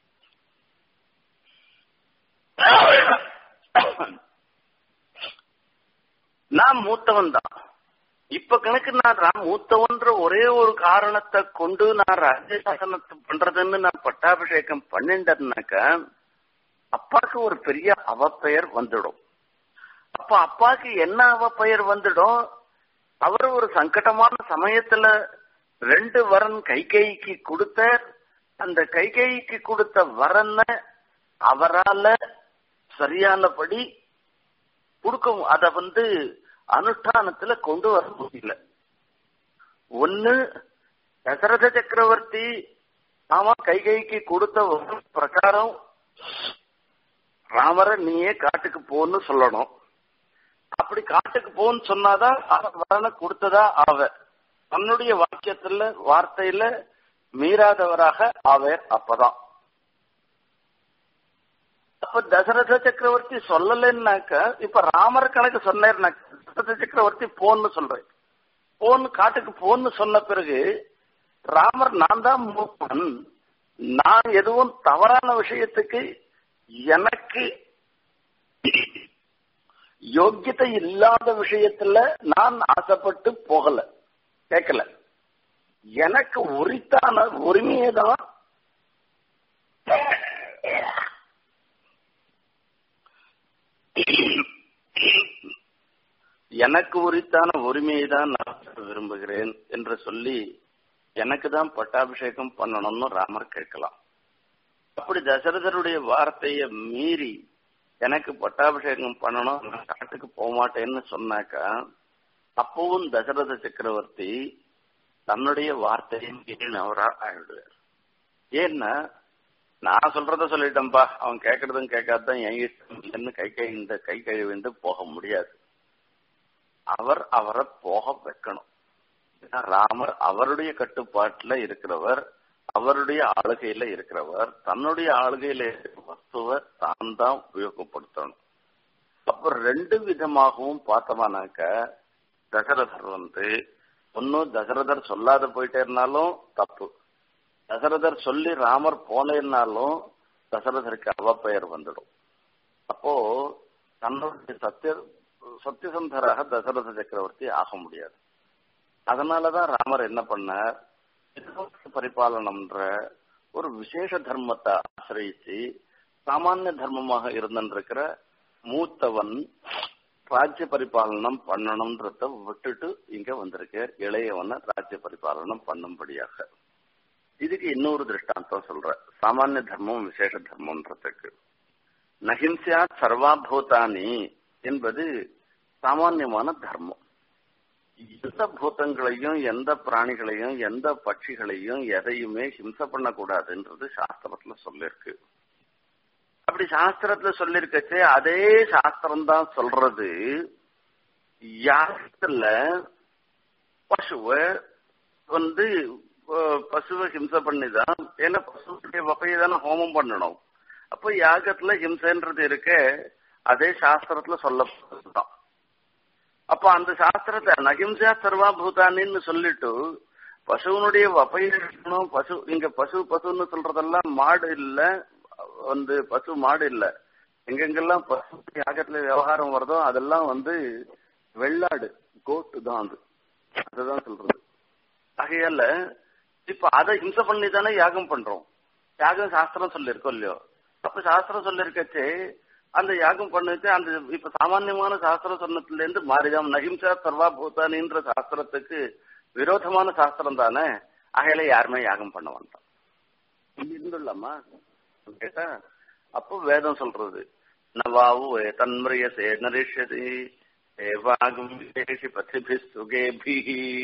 நான் மூத்தவன் தான் இப்ப கணக்கு நான் மூத்தவன்ற ஒரே ஒரு காரணத்தை கொண்டு நான் ராஜ்ய சாசனத்தை பண்றதுன்னு நான் பட்டாபிஷேகம் பண்ணிட்டேன்னாக்க அப்பாக்கு ஒரு பெரிய அவப்பெயர் வந்துடும் அப்ப அப்பாக்கு என்ன அவப்பெயர் வந்துடும் அவர் ஒரு சங்கடமான சமயத்துல ரெண்டு வரன் கைகைக்கு கொடுத்த அந்த கைகைக்கு கொடுத்த வரன அவரால சரியானபடி கொடுக்க அத வந்து அனுஷ்டானத்துல கொண்டு வர முடியல ஒன்னு தசரத சக்கரவர்த்தி ஆமா கைகைக்கு கொடுத்த ஒரு பிரகாரம் ராமரை நீயே காட்டுக்கு போன்னு சொல்லணும் அப்படி காட்டுக்கு போன்னு சொன்னாதான் அவன் வரனை கொடுத்ததா ஆவ தன்னுடைய வாக்கியத்துல வார்த்தையில மீறாதவராக ஆவர் அப்பதான் அப்ப தசரத சக்கரவர்த்தி சொல்லலைன்னாக்க இப்ப ராமர் கணக்கு சொன்னார்னாக்க தசரத சக்கரவர்த்தி போன்னு சொல்றேன் போன்னு காட்டுக்கு போன்னு சொன்ன பிறகு ராமர் நான் தான் மூப்பன் நான் எதுவும் தவறான விஷயத்துக்கு எனக்கு யோக்கியத்தை இல்லாத விஷயத்துல நான் ஆசைப்பட்டு போகல கேட்கல எனக்கு உரித்தான உரிமையை தான் எனக்கு உரித்தான உரிமையை தான் நான் விரும்புகிறேன் என்று சொல்லி எனக்கு தான் பட்டாபிஷேகம் பண்ணணும்னு ராமர் கேட்கலாம் அப்படி தசரதருடைய வார்த்தையை மீறி எனக்கு பட்டாபிஷேகம் பண்ணணும் நான் காட்டுக்கு போக மாட்டேன்னு சொன்னாக்கா அப்பவும் தசரத சக்கரவர்த்தி தன்னுடைய வார்த்தையை மீறினவரா ஆயிடுவார் ஏன்னா நான் சொல்றத சொல்லிட்டேன்பா அவன் கேட்கறதும் கேட்காதான் என் இஷ்டம் இல்லைன்னு கை கை இந்த கை கழுவிந்து போக முடியாது அவர் அவரை போக வைக்கணும் ராமர் அவருடைய கட்டுப்பாட்டுல இருக்கிறவர் அவருடைய ஆளுகையில இருக்கிறவர் தன்னுடைய ஆளுகையில இருக்கிற வஸ்துவை தான் தான் உபயோகப்படுத்தணும் அப்ப ரெண்டு விதமாகவும் பார்த்தோமானாக்க தசரதர் வந்து ஒன்னும் தசரதர் சொல்லாத போயிட்டே இருந்தாலும் தப்பு தசரதர் சொல்லி ராமர் போனேன்னாலும் தசரதருக்கு அவப்பெயர் வந்துடும் அப்போ தன்னுடைய சத்திய சத்தியசந்தராக தசரத சக்கரவர்த்தி ஆக முடியாது அதனாலதான் ராமர் என்ன பண்ணார் பரிபாலனம்ன்ற ஒரு விசேஷ தர்மத்தை ஆசிரியிச்சு சாமானிய தர்மமாக இருந்திருக்கிற மூத்தவன் ராஜ்ய பரிபாலனம் பண்ணணும்ன்றத விட்டுட்டு இங்க வந்திருக்கார் இளையவனை ராஜ்ய பரிபாலனம் பண்ணும்படியாக இதுக்கு இன்னொரு திருஷ்டாந்தம் சொல்ற சாமானிய தர்மம் விசேஷ தர்மம்ன்றதுக்கு நஹிம்சா சர்வாபூதானி என்பது சாமான்யமான தர்மம் எந்த பூதங்களையும் எந்த பிராணிகளையும் எந்த பட்சிகளையும் எதையுமே ஹிம்சை பண்ணக்கூடாதுன்றது சாஸ்திரத்துல சொல்லிருக்கு அப்படி சாஸ்திரத்துல சொல்லிருக்கச்சே அதே சாஸ்திரம் தான் சொல்றது யாகத்துல பசுவை வந்து பசுவை ஹிம்சை பண்ணிதான் ஏன்னா பசுடைய வகையை தானே ஹோமம் பண்ணணும் அப்போ யாகத்துல ஹிம்சைன்றது இருக்க அதே சாஸ்திரத்துல சொல்லப்படுதுதான் அப்ப அந்த சாஸ்திரத்தை நகிம்சா சர்வா பூதானின்னு சொல்லிட்டு பசுவனுடைய வப்பை இருக்கணும் பசு இங்க பசு பசுன்னு சொல்றதெல்லாம் மாடு இல்ல வந்து பசு மாடு இல்ல எங்கெங்கெல்லாம் பசு யாகத்துல விவகாரம் வருதோ அதெல்லாம் வந்து வெள்ளாடு கோட்டு தான் அது அதுதான் சொல்றது ஆகையால இப்ப அதை ஹிம்சை பண்ணி தானே யாகம் பண்றோம் யாகம் சாஸ்திரம் சொல்லியிருக்கோம் இல்லையோ அப்ப சாஸ்திரம் சொல்லிருக்கச்சே அந்த யாகம் பண்ணிட்டு அந்த இப்ப சாமான்யமான சாஸ்திர சொன்னத்துல இருந்து மாறிதான் நகிம்சா சர்வா பூதானின்ற சாஸ்திரத்துக்கு விரோதமான சாஸ்திரம் தானே ஆகையில யாருமே யாகம் பண்ண வேண்டாம் இருந்துள்ளமா கேட்டா அப்போ வேதம் சொல்றது நவாவு தன்மரியசே நரிஷதி தேவாகும் விசேஷி பசிபி சுகேபி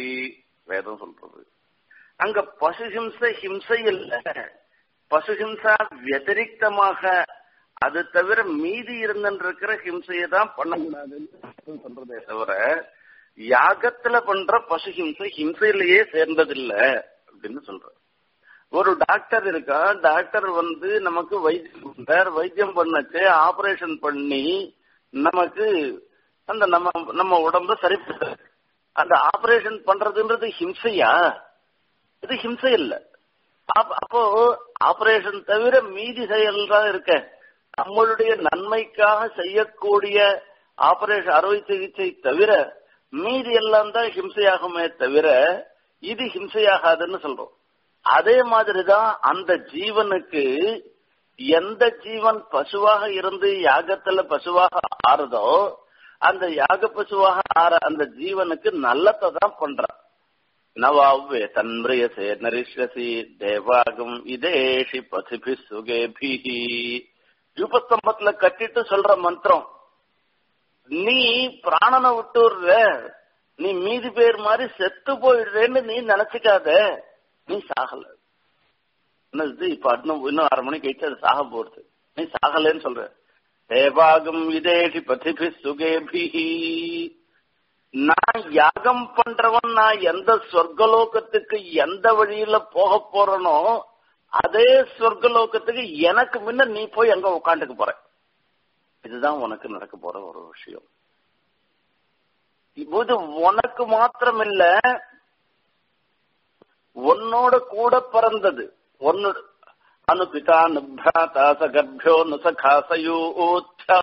வேதம் சொல்றது அங்க பசுஹிம்சை ஹிம்சை இல்ல பசுஹிம்சா வத்திரிகமாக அது தவிர மீதி இருந்திருக்கிற ஹிம்சையை தான் பண்ணக்கூடாதுன்னு சொல்றதே தவிர யாகத்துல பண்ற பசு ஹிம்சை ஹிம்சையிலேயே சேர்ந்ததில்ல அப்படின்னு சொல்ற ஒரு டாக்டர் இருக்கா டாக்டர் வந்து நமக்கு வைத்தியம் பண்றார் வைத்தியம் பண்ணச்சு ஆபரேஷன் பண்ணி நமக்கு அந்த நம்ம நம்ம உடம்ப சரி அந்த ஆபரேஷன் பண்றதுன்றது ஹிம்சையா இது ஹிம்சை இல்ல அப்போ ஆபரேஷன் தவிர மீதி செயல் தான் இருக்க நம்மளுடைய நன்மைக்காக செய்யக்கூடிய ஆபரேஷன் அறுவை சிகிச்சை தவிர மீதி எல்லாம் தான் ஹிம்சையாகுமே தவிர இது ஹிம்சையாகாதுன்னு சொல்றோம் அதே மாதிரிதான் அந்த ஜீவனுக்கு எந்த ஜீவன் பசுவாக இருந்து யாகத்துல பசுவாக ஆறுதோ அந்த யாக பசுவாக ஆற அந்த ஜீவனுக்கு நல்லத்தை தான் பண்றான் நவாவே தன்பிரியசே நரிஷசி தேவாகம் இதேஷி பசிபி சுகேபி யூபஸ்தம்பத்துல கட்டிட்டு சொல்ற மந்திரம் நீ பிராணனை விட்டுடுற நீ மீதி பேர் மாதிரி செத்து போயிடுறேன்னு நீ நினைச்சுக்காத நீ சாகல என்னது இப்ப இன்னும் இன்னும் அரை மணிக்கு கழிச்சு அது சாக போறது நீ சாகலன்னு சொல்ற தேவாகம் இதேஷி பதிபி சுகேபி நான் யாகம் பண்றவன் நான் எந்த சொர்க்கலோகத்துக்கு எந்த வழியில போக போறனோ அதே சொர்க்கலோகத்துக்கு எனக்கு முன்ன நீ போய் அங்க உட்காந்துக்க போற இதுதான் உனக்கு நடக்க போற ஒரு விஷயம் இது உனக்கு மாத்திரம் இல்ல உன்னோட கூட பிறந்தது ஒன்னு அனுபிதா நிப்ராதா சகர்பியோ நுசகாசயூச்சா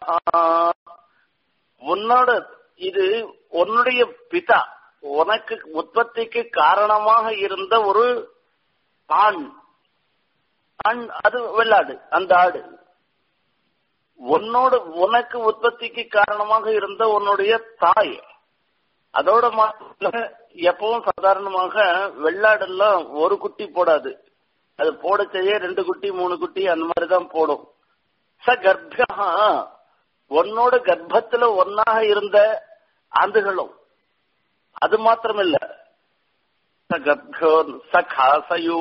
உன்னோட இது உன்னுடைய பிதா உனக்கு உற்பத்திக்கு காரணமாக இருந்த ஒரு ஆண் ஆண் அது வெள்ளாடு அந்த ஆடு உன்னோட உனக்கு உற்பத்திக்கு காரணமாக இருந்த உன்னுடைய தாய் அதோட மாத்திர எப்பவும் சாதாரணமாக வெள்ளாடெல்லாம் ஒரு குட்டி போடாது அது போட செய்ய ரெண்டு குட்டி மூணு குட்டி அந்த மாதிரி தான் போடும் ச கர்ப்பா உன்னோட கர்ப்பத்துல ஒன்னாக இருந்த ஆண்டுகளும் அது மாத்திரமில்ல சகர்ப்போ சகாசயோ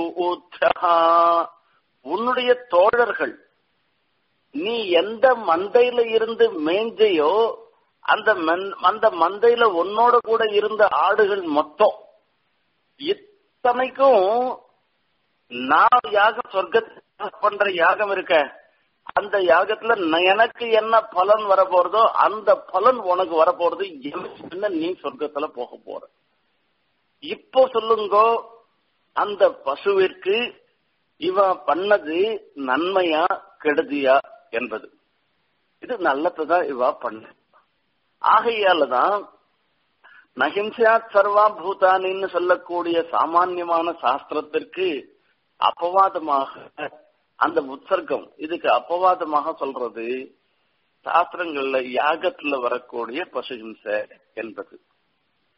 உன்னுடைய தோழர்கள் நீ எந்த மந்தையில இருந்து மேஞ்சையோ அந்த அந்த மந்தையில உன்னோட கூட இருந்த ஆடுகள் மொத்தம் இத்தனைக்கும் நான் யாகம் சொர்க்க பண்ற யாகம் இருக்க அந்த யாகத்துல எனக்கு என்ன பலன் வர போறதோ அந்த பலன் உனக்கு வர போறது என்ன நீ சொர்க்கத்துல போக போற இப்போ சொல்லுங்க அந்த பசுவிற்கு இவன் பண்ணது நன்மையா கெடுதியா என்பது இது நல்லதுதான் இவா பண்ண ஆகையாலதான் நகிம்சா சர்வா பூதானின்னு சொல்லக்கூடிய சாமான்யமான சாஸ்திரத்திற்கு அப்பவாதமாக அந்த உற்சர்க்கம் இதுக்கு அப்பவாதமாக சொல்றது சாஸ்திரங்கள்ல யாகத்துல வரக்கூடிய பசுஹிம்சை என்பது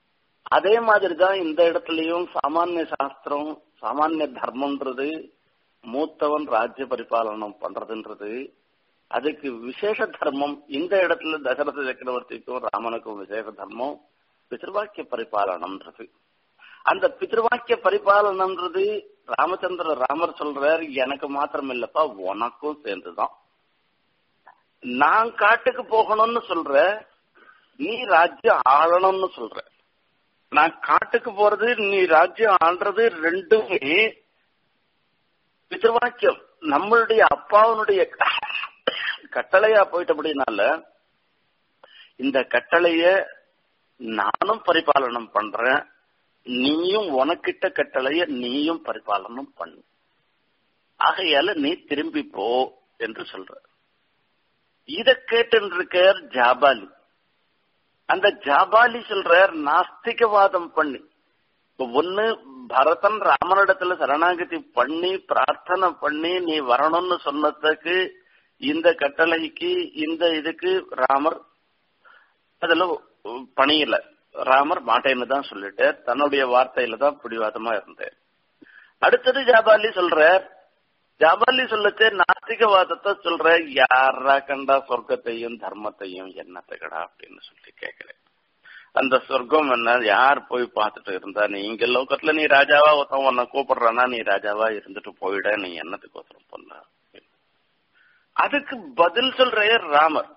அதே மாதிரிதான் இந்த இடத்துலயும் சாமானிய சாஸ்திரம் சாமானிய தர்மம்ன்றது மூத்தவன் ராஜ்ய பரிபாலனம் பண்றதுன்றது அதுக்கு விசேஷ தர்மம் இந்த இடத்துல தசரத சக்கரவர்த்திக்கும் ராமனுக்கும் விசேஷ தர்மம் பித்ருவாக்கிய பரிபாலனம்ன்றது அந்த பித்ருவாக்கிய பரிபாலனம்ன்றது ராமச்சந்திர ராமர் சொல்றார் எனக்கு மாத்திரம் இல்லப்பா உனக்கும் சேர்ந்துதான் நான் காட்டுக்கு போகணும்னு சொல்ற நீ ராஜ்யம் ஆளணும்னு சொல்ற நான் காட்டுக்கு போறது நீ ராஜ்யம் ஆள்றது ரெண்டுமே பித்ருவாக்கியம் நம்மளுடைய அப்பாவனுடைய கட்டளையா போயிட்டபடினால இந்த கட்டளைய நானும் பரிபாலனம் பண்றேன் நீயும் உனக்கிட்ட கட்டளைய நீயும் பரிபாலனம் பண்ணு ஆகையால நீ திரும்பி போ என்று சொல்ற இத கேட்டு இருக்கார் ஜாபாலி அந்த ஜாபாலி சொல்றார் நாஸ்திகவாதம் பண்ணி இப்ப ஒண்ணு பரதன் ராமனிடத்துல சரணாகதி பண்ணி பிரார்த்தனை பண்ணி நீ வரணும்னு சொன்னதுக்கு இந்த கட்டளைக்கு இந்த இதுக்கு ராமர் அதுல பணியில ராமர் மாட்டேன்னு தான் சொல்லிட்டு தன்னுடைய வார்த்தையில தான் பிடிவாதமா இருந்தேன் அடுத்தது ஜாபாலி சொல்ற ஜாபாலி சொல்லச்சே நாஸ்திகவாதத்தை சொல்ற யாரா கண்டா சொர்க்கத்தையும் தர்மத்தையும் என்னத்துக்கடா அப்படின்னு சொல்லி கேக்குறேன் அந்த சொர்க்கம் என்ன யார் போய் பார்த்துட்டு இருந்தா நீ இங்க லோகத்துல நீ ராஜாவா ஒருத்தன் உன்னை கூப்பிடுறானா நீ ராஜாவா இருந்துட்டு போயிட நீ என்னத்துக்கு ஒருத்தரம் பண்ண அதுக்கு பதில் சொல்ற ராமர்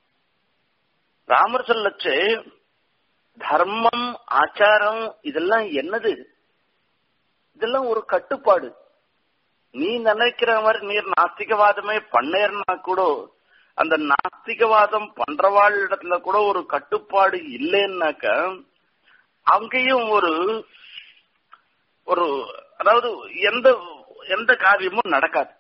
ராமர் சொல்லச்சு தர்மம் ஆச்சாரம் இதெல்லாம் என்னது இதெல்லாம் ஒரு கட்டுப்பாடு நீ நினைக்கிற மாதிரி நீர் நாஸ்திகவாதமே பண்ணேர்னா கூட அந்த நாஸ்திகவாதம் பண்றவாள் இடத்துல கூட ஒரு கட்டுப்பாடு இல்லைன்னாக்க அங்கேயும் ஒரு ஒரு அதாவது எந்த எந்த காரியமும் நடக்காது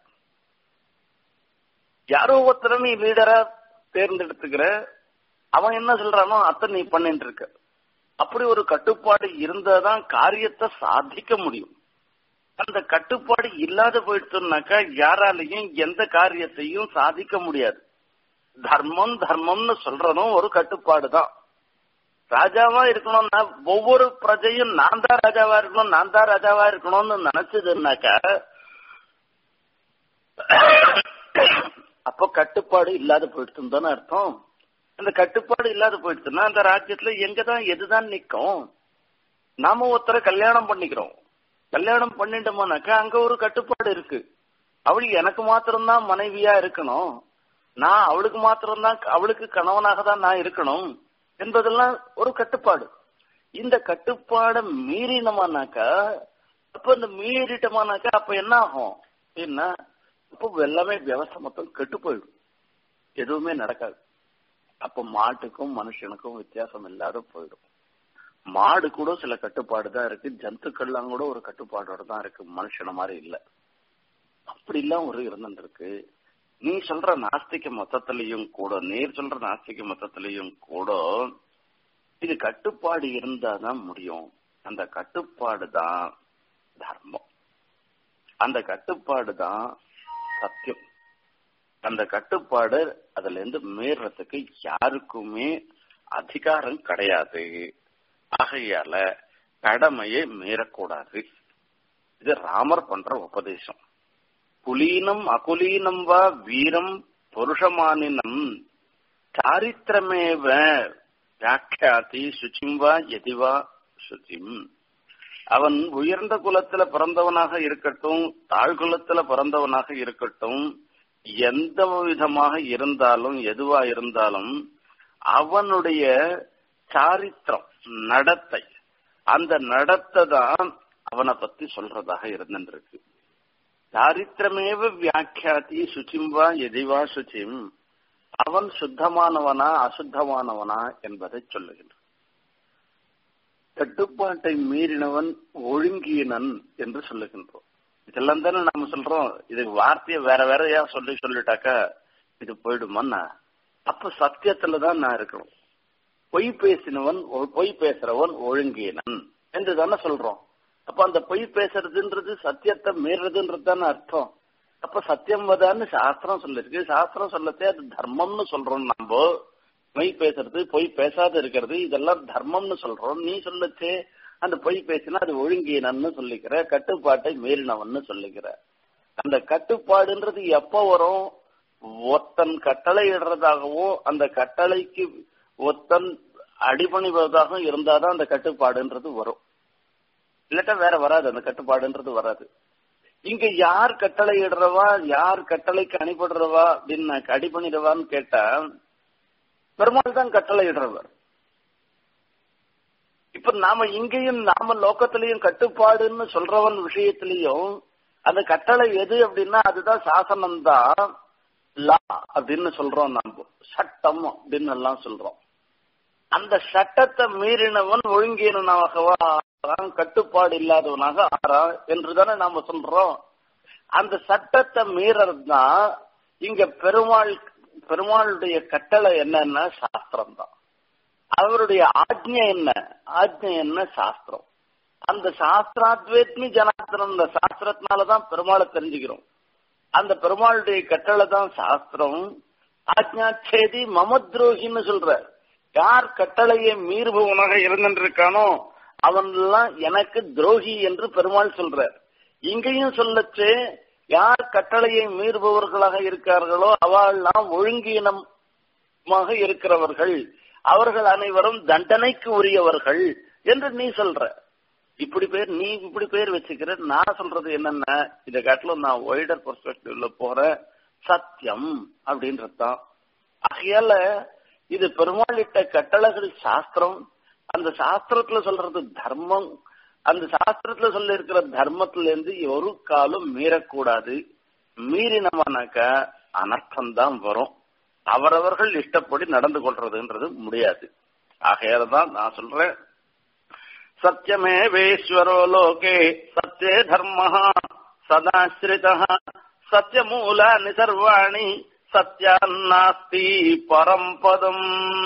யாரோ ஒருத்தர நீ லீடரா தேர்ந்தெடுத்துக்கிற அவன் என்ன சொல்றானோ அத்தை நீ பண்ணிட்டு இருக்க அப்படி ஒரு கட்டுப்பாடு இருந்தாதான் காரியத்தை சாதிக்க முடியும் அந்த கட்டுப்பாடு இல்லாத போயிடுச்சுனாக்கா யாராலையும் எந்த காரியத்தையும் சாதிக்க முடியாது தர்மம் தர்மம்னு சொல்றதும் ஒரு கட்டுப்பாடு தான் ராஜாவா இருக்கணும்னா ஒவ்வொரு பிரஜையும் நான் தான் ராஜாவா இருக்கணும் நான் தான் ராஜாவா இருக்கணும்னு நினைச்சதுன்னாக்கா அப்போ கட்டுப்பாடு இல்லாத போயிடுச்சுன்னு தானே அர்த்தம் அந்த கட்டுப்பாடு இல்லாத போயிடுச்சுன்னா அந்த ராஜ்யத்துல எங்கதான் எதுதான் நிக்கும் நாம ஒருத்தரை கல்யாணம் பண்ணிக்கிறோம் கல்யாணம் பண்ணிட்டோம்னாக்கா அங்க ஒரு கட்டுப்பாடு இருக்கு அவள் எனக்கு மாத்திரம்தான் மனைவியா இருக்கணும் நான் அவளுக்கு மாத்திரம்தான் அவளுக்கு கணவனாக தான் நான் இருக்கணும் என்பதெல்லாம் ஒரு கட்டுப்பாடு இந்த கட்டுப்பாடை மீறினோமானாக்கா அப்ப இந்த மீறிட்டோமானாக்கா அப்ப என்ன ஆகும் என்ன அப்போ எல்லாமே விவசாய மொத்தம் கெட்டு போயிடும் எதுவுமே நடக்காது அப்ப மாட்டுக்கும் மனுஷனுக்கும் வித்தியாசம் இல்லாத போயிடும் மாடு கூட சில கட்டுப்பாடு தான் இருக்கு ஜந்துக்கள்லாம் கூட ஒரு கட்டுப்பாடோட தான் இருக்கு மனுஷன மாதிரி இல்ல அப்படி எல்லாம் ஒரு இருந்துட்டு இருக்கு நீ சொல்ற நாஸ்திக மொத்தத்திலையும் கூட நீர் சொல்ற நாஸ்திக மொத்தத்திலையும் கூட இது கட்டுப்பாடு இருந்தாதான் முடியும் அந்த கட்டுப்பாடு தான் தர்மம் அந்த கட்டுப்பாடு தான் சத்தியம் அந்த கட்டுப்பாடு அதுல இருந்து மீறதுக்கு யாருக்குமே அதிகாரம் கிடையாது ஆகையால கடமையை மீறக்கூடாது இது ராமர் பண்ற உபதேசம் குலீனம் அகுலீனம் வா வீரம் புருஷமானினம் சாரித்திரமேவ வியாக்கியாதி சுச்சிம் வா எதிவா சுச்சிம் அவன் உயர்ந்த குலத்துல பிறந்தவனாக இருக்கட்டும் தாழ்குலத்துல பிறந்தவனாக இருக்கட்டும் எந்த விதமாக இருந்தாலும் எதுவா இருந்தாலும் அவனுடைய சாரித்திரம் நடத்தை அந்த நடத்தை தான் அவனை பத்தி சொல்றதாக இருந்துருக்கு சாரித்திரமேவ வியாக்கியாதி சுச்சிம்பா எதிவா சுச்சிம் அவன் சுத்தமானவனா அசுத்தமானவனா என்பதை சொல்லுகின்றான் கட்டுப்பாட்டை மீறினவன் ஒழுங்கினன் என்று சொல்லுகின்றோம் இதெல்லாம் தானே நம்ம சொல்றோம் இதுக்கு வார்த்தையை வேற வேறையா சொல்லி சொல்லிட்டாக்கா இது போயிடுமான்னா அப்ப சத்தியத்துல தான் நான் இருக்கணும் பொய் பேசினவன் பொய் பேசுறவன் ஒழுங்கினன் என்று தானே சொல்றோம் அப்ப அந்த பொய் பேசுறதுன்றது சத்தியத்தை மீறதுன்றது தானே அர்த்தம் அப்ப சத்தியம் வதான்னு சாஸ்திரம் சொல்லிருக்கு சாஸ்திரம் சொல்லத்தே அது தர்மம்னு சொல்றோம் நம்ம மெய் பேசுறது பொய் பேசாத இருக்கிறது இதெல்லாம் தர்மம்னு சொல்றோம் நீ சொல்லச்சே அந்த பொய் பேசினா அது ஒழுங்கீனன்னு சொல்லிக்கிற கட்டுப்பாட்டை மீறினவன்னு சொல்லிக்கிற அந்த கட்டுப்பாடுன்றது எப்ப வரும் ஒத்தன் கட்டளை இடுறதாகவோ அந்த கட்டளைக்கு ஒத்தன் அடிபணிவதாகவும் இருந்தாதான் அந்த கட்டுப்பாடுன்றது வரும் இல்லாட்டா வேற வராது அந்த கட்டுப்பாடுன்றது வராது இங்க யார் கட்டளை இடுறவா யார் கட்டளைக்கு அணிபடுறவா அப்படின்னு அடிபணிடுவான்னு கேட்டா பெருமாள் தான் கட்டளை இடுறவர் இப்ப நாம இங்கேயும் நாம லோக்கத்திலையும் கட்டுப்பாடுன்னு சொல்றவன் விஷயத்திலையும் அந்த கட்டளை எது அப்படின்னா அதுதான் சாசனம் தான் லா அப்படின்னு சொல்றோம் நாம சட்டம் அப்படின்னு எல்லாம் சொல்றோம் அந்த சட்டத்தை மீறினவன் ஒழுங்கீனனாகவா ஆறான் கட்டுப்பாடு இல்லாதவனாக ஆறா என்று தானே நாம சொல்றோம் அந்த சட்டத்தை மீறது தான் இங்க பெருமாள் பெருமாளுடைய கட்டளை என்னன்னா சாஸ்திரம் தான் அவருடைய ஆஜ்ஞை என்ன ஆஜ்ஞை என்ன சாஸ்திரம் அந்த சாஸ்திராத்வேத்மி ஜனார்த்தனம் இந்த சாஸ்திரத்தினாலதான் பெருமாளை தெரிஞ்சுக்கிறோம் அந்த பெருமாளுடைய கட்டளை தான் சாஸ்திரம் ஆஜ்ஞாச்சேதி மமத்ரோகின்னு சொல்ற யார் கட்டளையை மீறுபவனாக இருந்திருக்கானோ அவன்லாம் எனக்கு துரோகி என்று பெருமாள் சொல்றார் இங்கேயும் சொல்லச்சு யார் கட்டளையை மீறுபவர்களாக இருக்கார்களோ அவெல்லாம் ஒழுங்கீனமாக இருக்கிறவர்கள் அவர்கள் அனைவரும் தண்டனைக்கு உரியவர்கள் என்று நீ சொல்ற இப்படி பேர் நீ இப்படி பேர் வச்சுக்கிற நான் சொல்றது என்னன்னா இதை காட்டிலும் நான் ஒய்டர் பெர்ஸ்பெக்டிவ்ல போற சத்தியம் அப்படின்றதுதான் ஆகையால இது பெருமாளிட்ட கட்டளைகள் சாஸ்திரம் அந்த சாஸ்திரத்துல சொல்றது தர்மம் அந்த சாஸ்திரத்துல சொல்ல இருக்கிற தர்மத்துல இருந்து ஒரு காலம் மீறக்கூடாது மீறினமானாக்க அனர்த்தம் தான் வரும் அவரவர்கள் இஷ்டப்படி நடந்து கொள்றதுன்றது முடியாது ஆகையால தான் நான் சொல்றேன் சத்தியமேவேஸ்வரோ லோகே சத்யே தர்ம சதாஸ்ரித சத்தியமூலானி சர்வாணி சத்யான்னாஸ்தி பரம்பதம்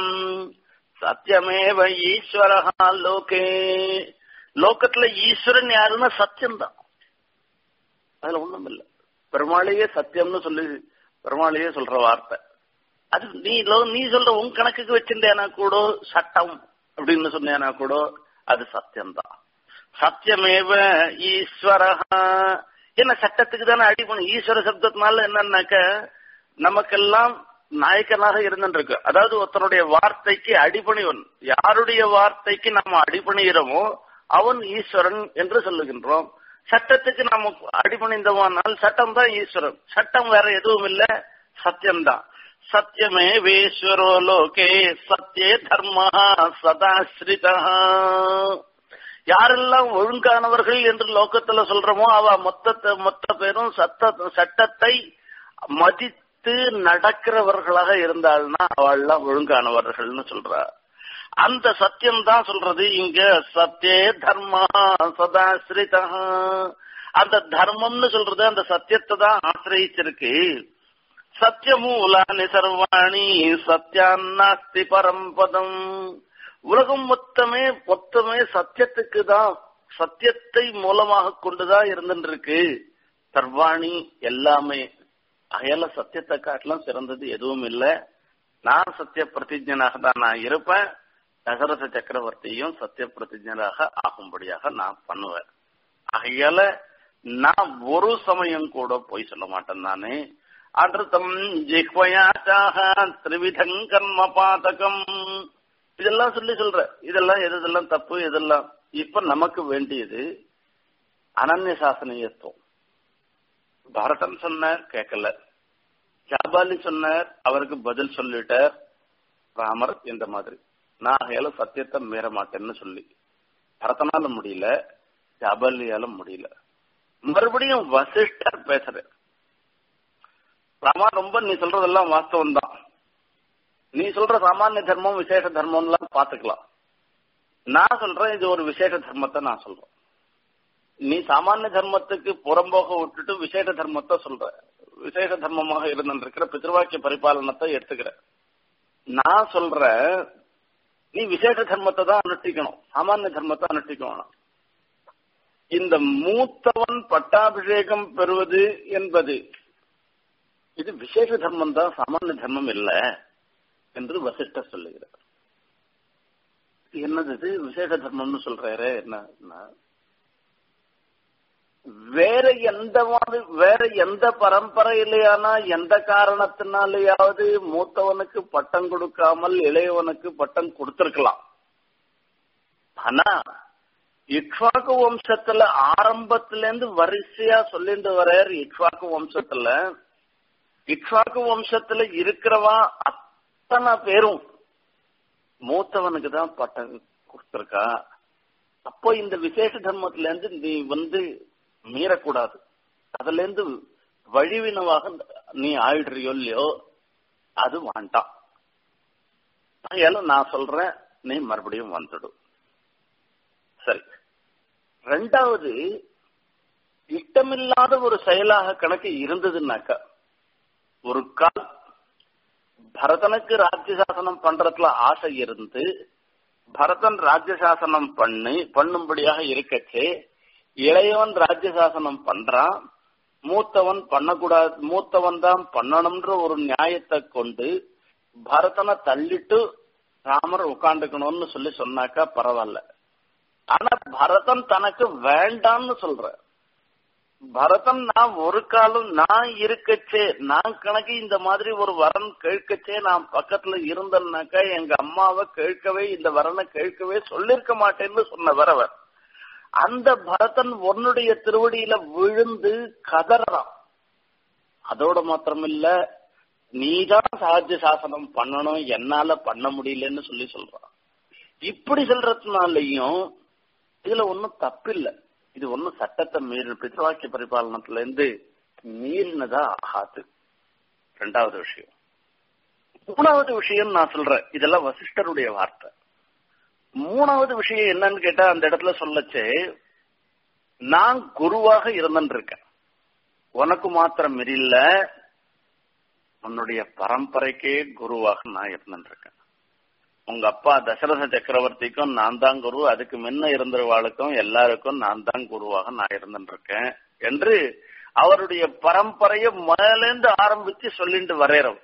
சத்தியமேவ ஈஸ்வர லோகே லோகத்துல ஈஸ்வரன் யாருன்னா சத்தியம் தான் அதுல ஒண்ணும் இல்ல பெருமாளையே சத்தியம்னு சொல்லி பெருமாளையே சொல்ற வார்த்தை அது நீ நீ சொல்ற உன் கணக்குக்கு வச்சிருந்தேனா கூட சட்டம் அப்படின்னு சொன்னேனா கூட அது சத்தியம்தான் சத்தியமேவ ஈஸ்வரஹா என்ன சட்டத்துக்கு தானே அடிப்பணும் ஈஸ்வர சப்தத்தினால என்னன்னாக்க நமக்கெல்லாம் நாயக்கனாக இருந்துருக்கு அதாவது ஒருத்தனுடைய வார்த்தைக்கு அடிபணிவன் யாருடைய வார்த்தைக்கு நம்ம அடிபணிகிறோமோ அவன் ஈஸ்வரன் என்று சொல்லுகின்றோம் சட்டத்துக்கு நாம அடிபணிந்தவானால் சட்டம் தான் ஈஸ்வரன் சட்டம் வேற எதுவும் இல்ல சத்தியம்தான் சத்தியமே வேஸ்வரோ லோகே சத்தியே தர்மா சதாஸ்ரிதா யாரெல்லாம் ஒழுங்கானவர்கள் என்று லோகத்துல சொல்றோமோ அவ மொத்தத்தை மொத்த பேரும் சத்த சட்டத்தை மதித்து நடக்கிறவர்களாக இருந்தாள்னா அவள்லாம் ஒழுங்கானவர்கள்னு சொல்றா அந்த சத்தியம் தான் சொல்றது இங்க சத்தியே தர்மா சதாஸ்ரிதா அந்த தர்மம்னு சொல்றது அந்த சத்தியத்தை தான் ஆசிரியிச்சிருக்கு சத்தியமூலானி சர்வாணி சத்தியான்னாஸ்தி பரம்பதம் உலகம் மொத்தமே மொத்தமே சத்தியத்துக்கு தான் சத்தியத்தை மூலமாக கொண்டுதான் இருந்துருக்கு சர்வாணி எல்லாமே அயல சத்தியத்தை காட்டிலும் சிறந்தது எதுவும் இல்லை நான் சத்திய பிரதிஜனாக தான் நான் இருப்பேன் தசரத சக்கரவர்த்தியும் சத்திய பிரதிஜனாக ஆகும்படியாக நான் பண்ணுவேன் ஆகையால நான் ஒரு சமயம் கூட போய் சொல்ல மாட்டேன் நானே அமிர்தம் ஜிஹ்வயாச்சாக திரிவிதம் கர்ம பாதகம் இதெல்லாம் சொல்லி சொல்ற இதெல்லாம் எது இதெல்லாம் தப்பு இதெல்லாம் இப்ப நமக்கு வேண்டியது அனன்ய சாசனியத்துவம் பரதன் சொன்னார் கேட்கல ஜாபாலி சொன்னார் அவருக்கு பதில் சொல்லிட்டார் ராமர் இந்த மாதிரி நான் ஆகையால சத்தியத்தை மீற மாட்டேன்னு சொல்லி பரதனால முடியல ஜாபாலியால முடியல மறுபடியும் வசிஷ்டர் பேசுற ராமா ரொம்ப நீ சொல்றதெல்லாம் வாஸ்தவம் தான் நீ சொல்ற சாமானிய தர்மம் விசேஷ தர்மம்லாம் பாத்துக்கலாம் நான் சொல்றேன் இது ஒரு விசேஷ தர்மத்தை நான் சொல்றேன் நீ சாமானிய தர்மத்துக்கு புறம்போக விட்டுட்டு விசேஷ தர்மத்தை சொல்ற விசேஷ தர்மமாக இருந்திருக்கிற பித்ருவாக்கிய பரிபாலனத்தை எடுத்துக்கிற நான் சொல்ற நீ விசேஷ தர்மத்தை தான் அனுஷ்டிக்கணும் சாமானிய தர்மத்தை அனுஷ்டிக்கணும் இந்த மூத்தவன் பட்டாபிஷேகம் பெறுவது என்பது இது விசேஷ தர்மம் தான் சாமானிய தர்மம் இல்ல என்று வசிஷ்டர் சொல்லுகிறார் என்னது இது விசேஷ தர்மம்னு சொல்றாரு என்ன வேற எந்த மாதிரி வேற எந்த பரம்பரையிலேயானா எந்த காரணத்தினாலேயாவது மூத்தவனுக்கு பட்டம் கொடுக்காமல் இளையவனுக்கு பட்டம் கொடுத்திருக்கலாம் ஆனா இக்ஷ்வாக்கு வம்சத்துல ஆரம்பத்துல இருந்து வரிசையா சொல்லிட்டு வர்றார் இக்ஷ்வாக்கு வம்சத்துல இக்ஷ்வாக்கு வம்சத்துல இருக்கிறவா அத்தனை பேரும் மூத்தவனுக்கு தான் பட்டம் கொடுத்திருக்கா அப்போ இந்த விசேஷ தர்மத்துல இருந்து நீ வந்து மீறக்கூடாது அதுல இருந்து வழிவினவாக நீ ஆயிடுறியோ இல்லையோ அது வேண்டாம் நான் சொல்றேன் நீ மறுபடியும் வந்துடும் சரி ரெண்டாவது இஷ்டமில்லாத ஒரு செயலாக கணக்கு இருந்ததுன்னாக்கா ஒரு கால் பரதனுக்கு ராஜ்யசாசனம் பண்றதுல ஆசை இருந்து பரதன் ராஜ்யசாசனம் பண்ணி பண்ணும்படியாக இருக்கச்சே இளையவன் ராஜ்யசாசனம் பண்றான் மூத்தவன் பண்ணக்கூடாது மூத்தவன் தான் பண்ணணும்ன்ற ஒரு நியாயத்தை கொண்டு பரதனை தள்ளிட்டு ராமர் உட்காந்துக்கணும்னு சொல்லி சொன்னாக்கா பரவாயில்ல ஆனா பரதன் தனக்கு வேண்டாம்னு சொல்ற பரதன் நான் ஒரு காலம் நான் இருக்கச்சே நான் கணக்கு இந்த மாதிரி ஒரு வரன் கேட்கச்சே நான் பக்கத்துல இருந்தேன்னாக்கா எங்க அம்மாவை கேட்கவே இந்த வரனை கேட்கவே சொல்லிருக்க மாட்டேன்னு சொன்ன வரவர் அந்த பரதன் உன்னுடைய திருவடியில விழுந்து கதறான் அதோட மாத்திரமில்ல நீதான் சாஜ்ய சாசனம் பண்ணணும் என்னால பண்ண முடியலன்னு சொல்லி சொல்றான் இப்படி சொல்றதுனாலையும் இதுல ஒன்னும் தப்பில்லை இது ஒன்னும் சட்டத்தை மீறி பித்ருவாக்கிய பரிபாலனத்துல இருந்து மீறினதா ஆகாது ரெண்டாவது விஷயம் மூணாவது விஷயம் நான் சொல்றேன் இதெல்லாம் வசிஷ்டருடைய வார்த்தை மூணாவது விஷயம் என்னன்னு கேட்டா அந்த இடத்துல சொல்லச்சே நான் குருவாக இருந்துட்டு இருக்கேன் உனக்கு மாத்திரம் இல்ல உன்னுடைய பரம்பரைக்கே குருவாக நான் இருந்துட்டு இருக்கேன் உங்க அப்பா தசரத சக்கரவர்த்திக்கும் நான் தான் குரு அதுக்கு முன்ன இருந்தவாளுக்கும் எல்லாருக்கும் நான் தான் குருவாக நான் இருந்துட்டு இருக்கேன் என்று அவருடைய பரம்பரைய மேலேந்து ஆரம்பிச்சு சொல்லிட்டு வரையறோம்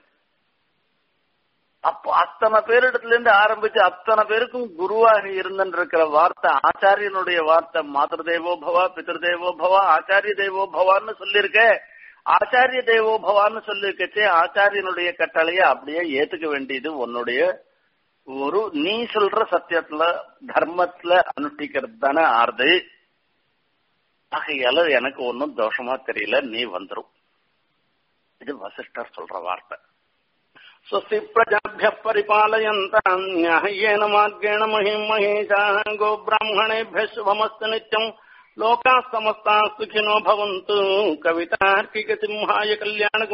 அப்போ அத்தனை பேரிடத்துல இருந்து ஆரம்பிச்சு அத்தனை பேருக்கும் குருவாக இருந்துட்டு இருக்கிற வார்த்தை ஆச்சாரியனுடைய வார்த்தை மாதர் தேவோ பவா பிதர் தேவோ பவா ஆச்சாரிய தேவோ பவான்னு சொல்லியிருக்க ஆச்சாரிய தேவோ பவான்னு சொல்லியிருக்கச்சே ஆச்சாரியனுடைய கட்டளைய அப்படியே ஏத்துக்க வேண்டியது உன்னுடைய ஒரு நீ சொல்ற சத்தியத்துல தர்மத்துல அனுஷ்டிக்கிறது தானே ஆறுது ஆகையால எனக்கு ஒன்னும் தோஷமா தெரியல நீ வந்துரும் இது வசிஷ்டர் சொல்ற வார்த்தை स्वस्ति प्रजाभ्य परिपालयन्ताम् न्याय्येन मार्गेण महिम् महेशाः गोब्राह्मणेभ्यः शुभमस्तु नित्यम् लोकाः समस्ताः सुखिनो भवन्तु कवितार्किकसिंहाय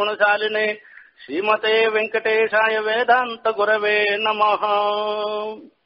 कल्याणगुणशालिने श्रीमते वेङ्कटेशाय वेदान्तगुरवे नमः